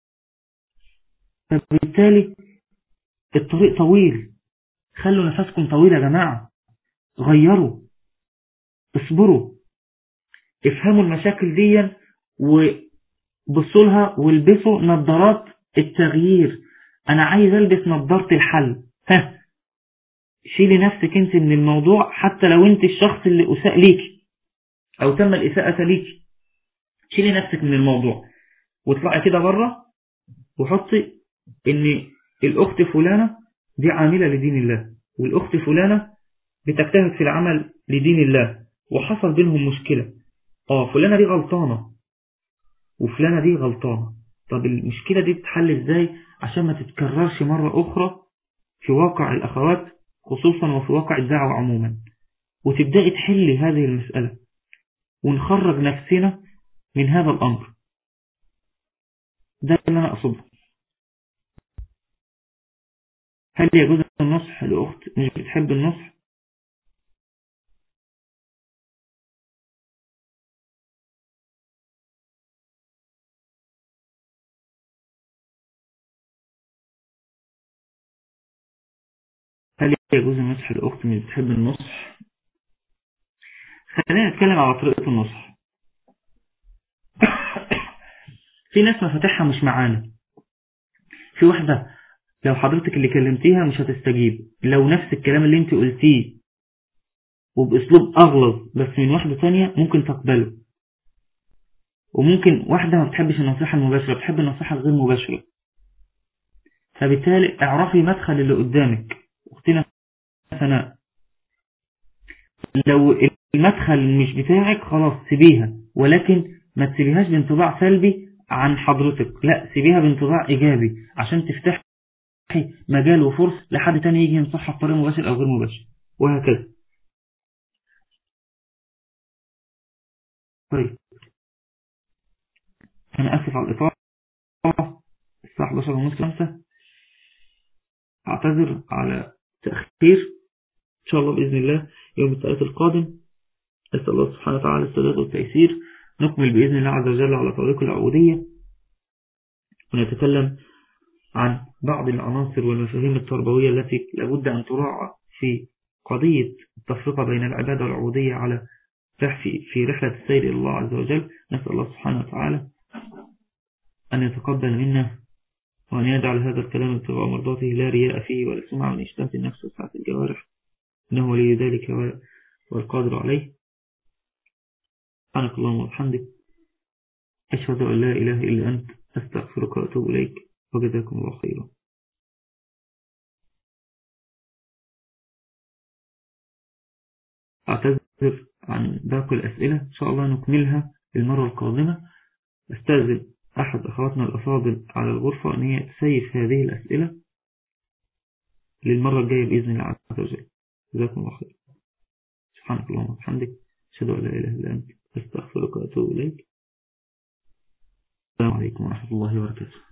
فبالتالي الطريق طويل خلوا نفسكم طويل يا جماعة غيروا اصبروا افهموا المشاكل دي وبصوا لها والبسوا نظارات التغيير انا عايز البس نظارة الحل ها شيلي نفسك انت من الموضوع حتى لو انت الشخص اللي اساء ليك او تم الاساءة ليك شيلي نفسك من الموضوع واطلعي كده بره وحطي ان الاخت فلانة دي عاملة لدين الله والاخت فلانة بتجتهد في العمل لدين الله وحصل بينهم مشكلة اه فلانة دي غلطانة وفلانة دي غلطانة طب المشكلة دي تتحل ازاي عشان ما تتكررش مرة اخرى في واقع الاخوات خصوصا وفي واقع الدعوة عموما وتبدأي تحلي هذه المسألة ونخرج نفسنا من هذا الأمر ده اللي أنا أقصده هل يجوز النصح لأخت مش بتحب النصح هل يجوز النصح لأخت مش بتحب النصح خلينا نتكلم على طريقة النصح في ناس مفاتيحها مش معانا في واحدة لو حضرتك اللي كلمتيها مش هتستجيب لو نفس الكلام اللي انت قلتيه وبأسلوب أغلظ بس من واحدة تانية ممكن تقبله وممكن واحدة ما بتحبش النصيحة المباشرة بتحب النصيحة الغير مباشرة فبالتالي اعرفي مدخل اللي قدامك اختنا سناء لو المدخل مش بتاعك خلاص سيبيها ولكن ما تسيبيهاش بانطباع سلبي عن حضرتك لا سيبيها بانطباع ايجابي عشان تفتح مجال وفرص لحد تاني يجي ينصحها بطريقه مباشر او غير مباشر وهكذا طيب انا اسف على الاطاله الساعه 11 ونص 5 اعتذر على تاخير ان شاء الله باذن الله يوم الثلاثاء القادم أسأل الله سبحانه وتعالى السداد والتيسير نكمل بإذن الله عز وجل على طريق العبودية ونتكلم عن بعض العناصر والمفاهيم التربوية التي لابد أن تراعى في قضية التفرقة بين العبادة والعبودية على في رحلة السير إلى الله عز وجل نسأل الله سبحانه وتعالى أن يتقبل منا وأن يجعل هذا الكلام ابتغاء مرضاته لا رياء فيه ولا سمع من إشتات النفس وسعة الجوارح إنه ولي ذلك والقادر عليه سبحانك اللهم وبحمدك أشهد أن لا إله إلا أنت أستغفرك وأتوب إليك وجزاكم الله خيرا أعتذر عن باقي الأسئلة إن شاء الله نكملها المرة القادمة أستاذن أحد أخواتنا الأفاضل على الغرفة أن هي تسيف هذه الأسئلة للمرة الجاية بإذن الله عز وجل جزاكم الله خير سبحانك اللهم وبحمدك أشهد أن لا إله إلا أنت أستغفرك وأتوب إليك السلام عليكم ورحمة الله وبركاته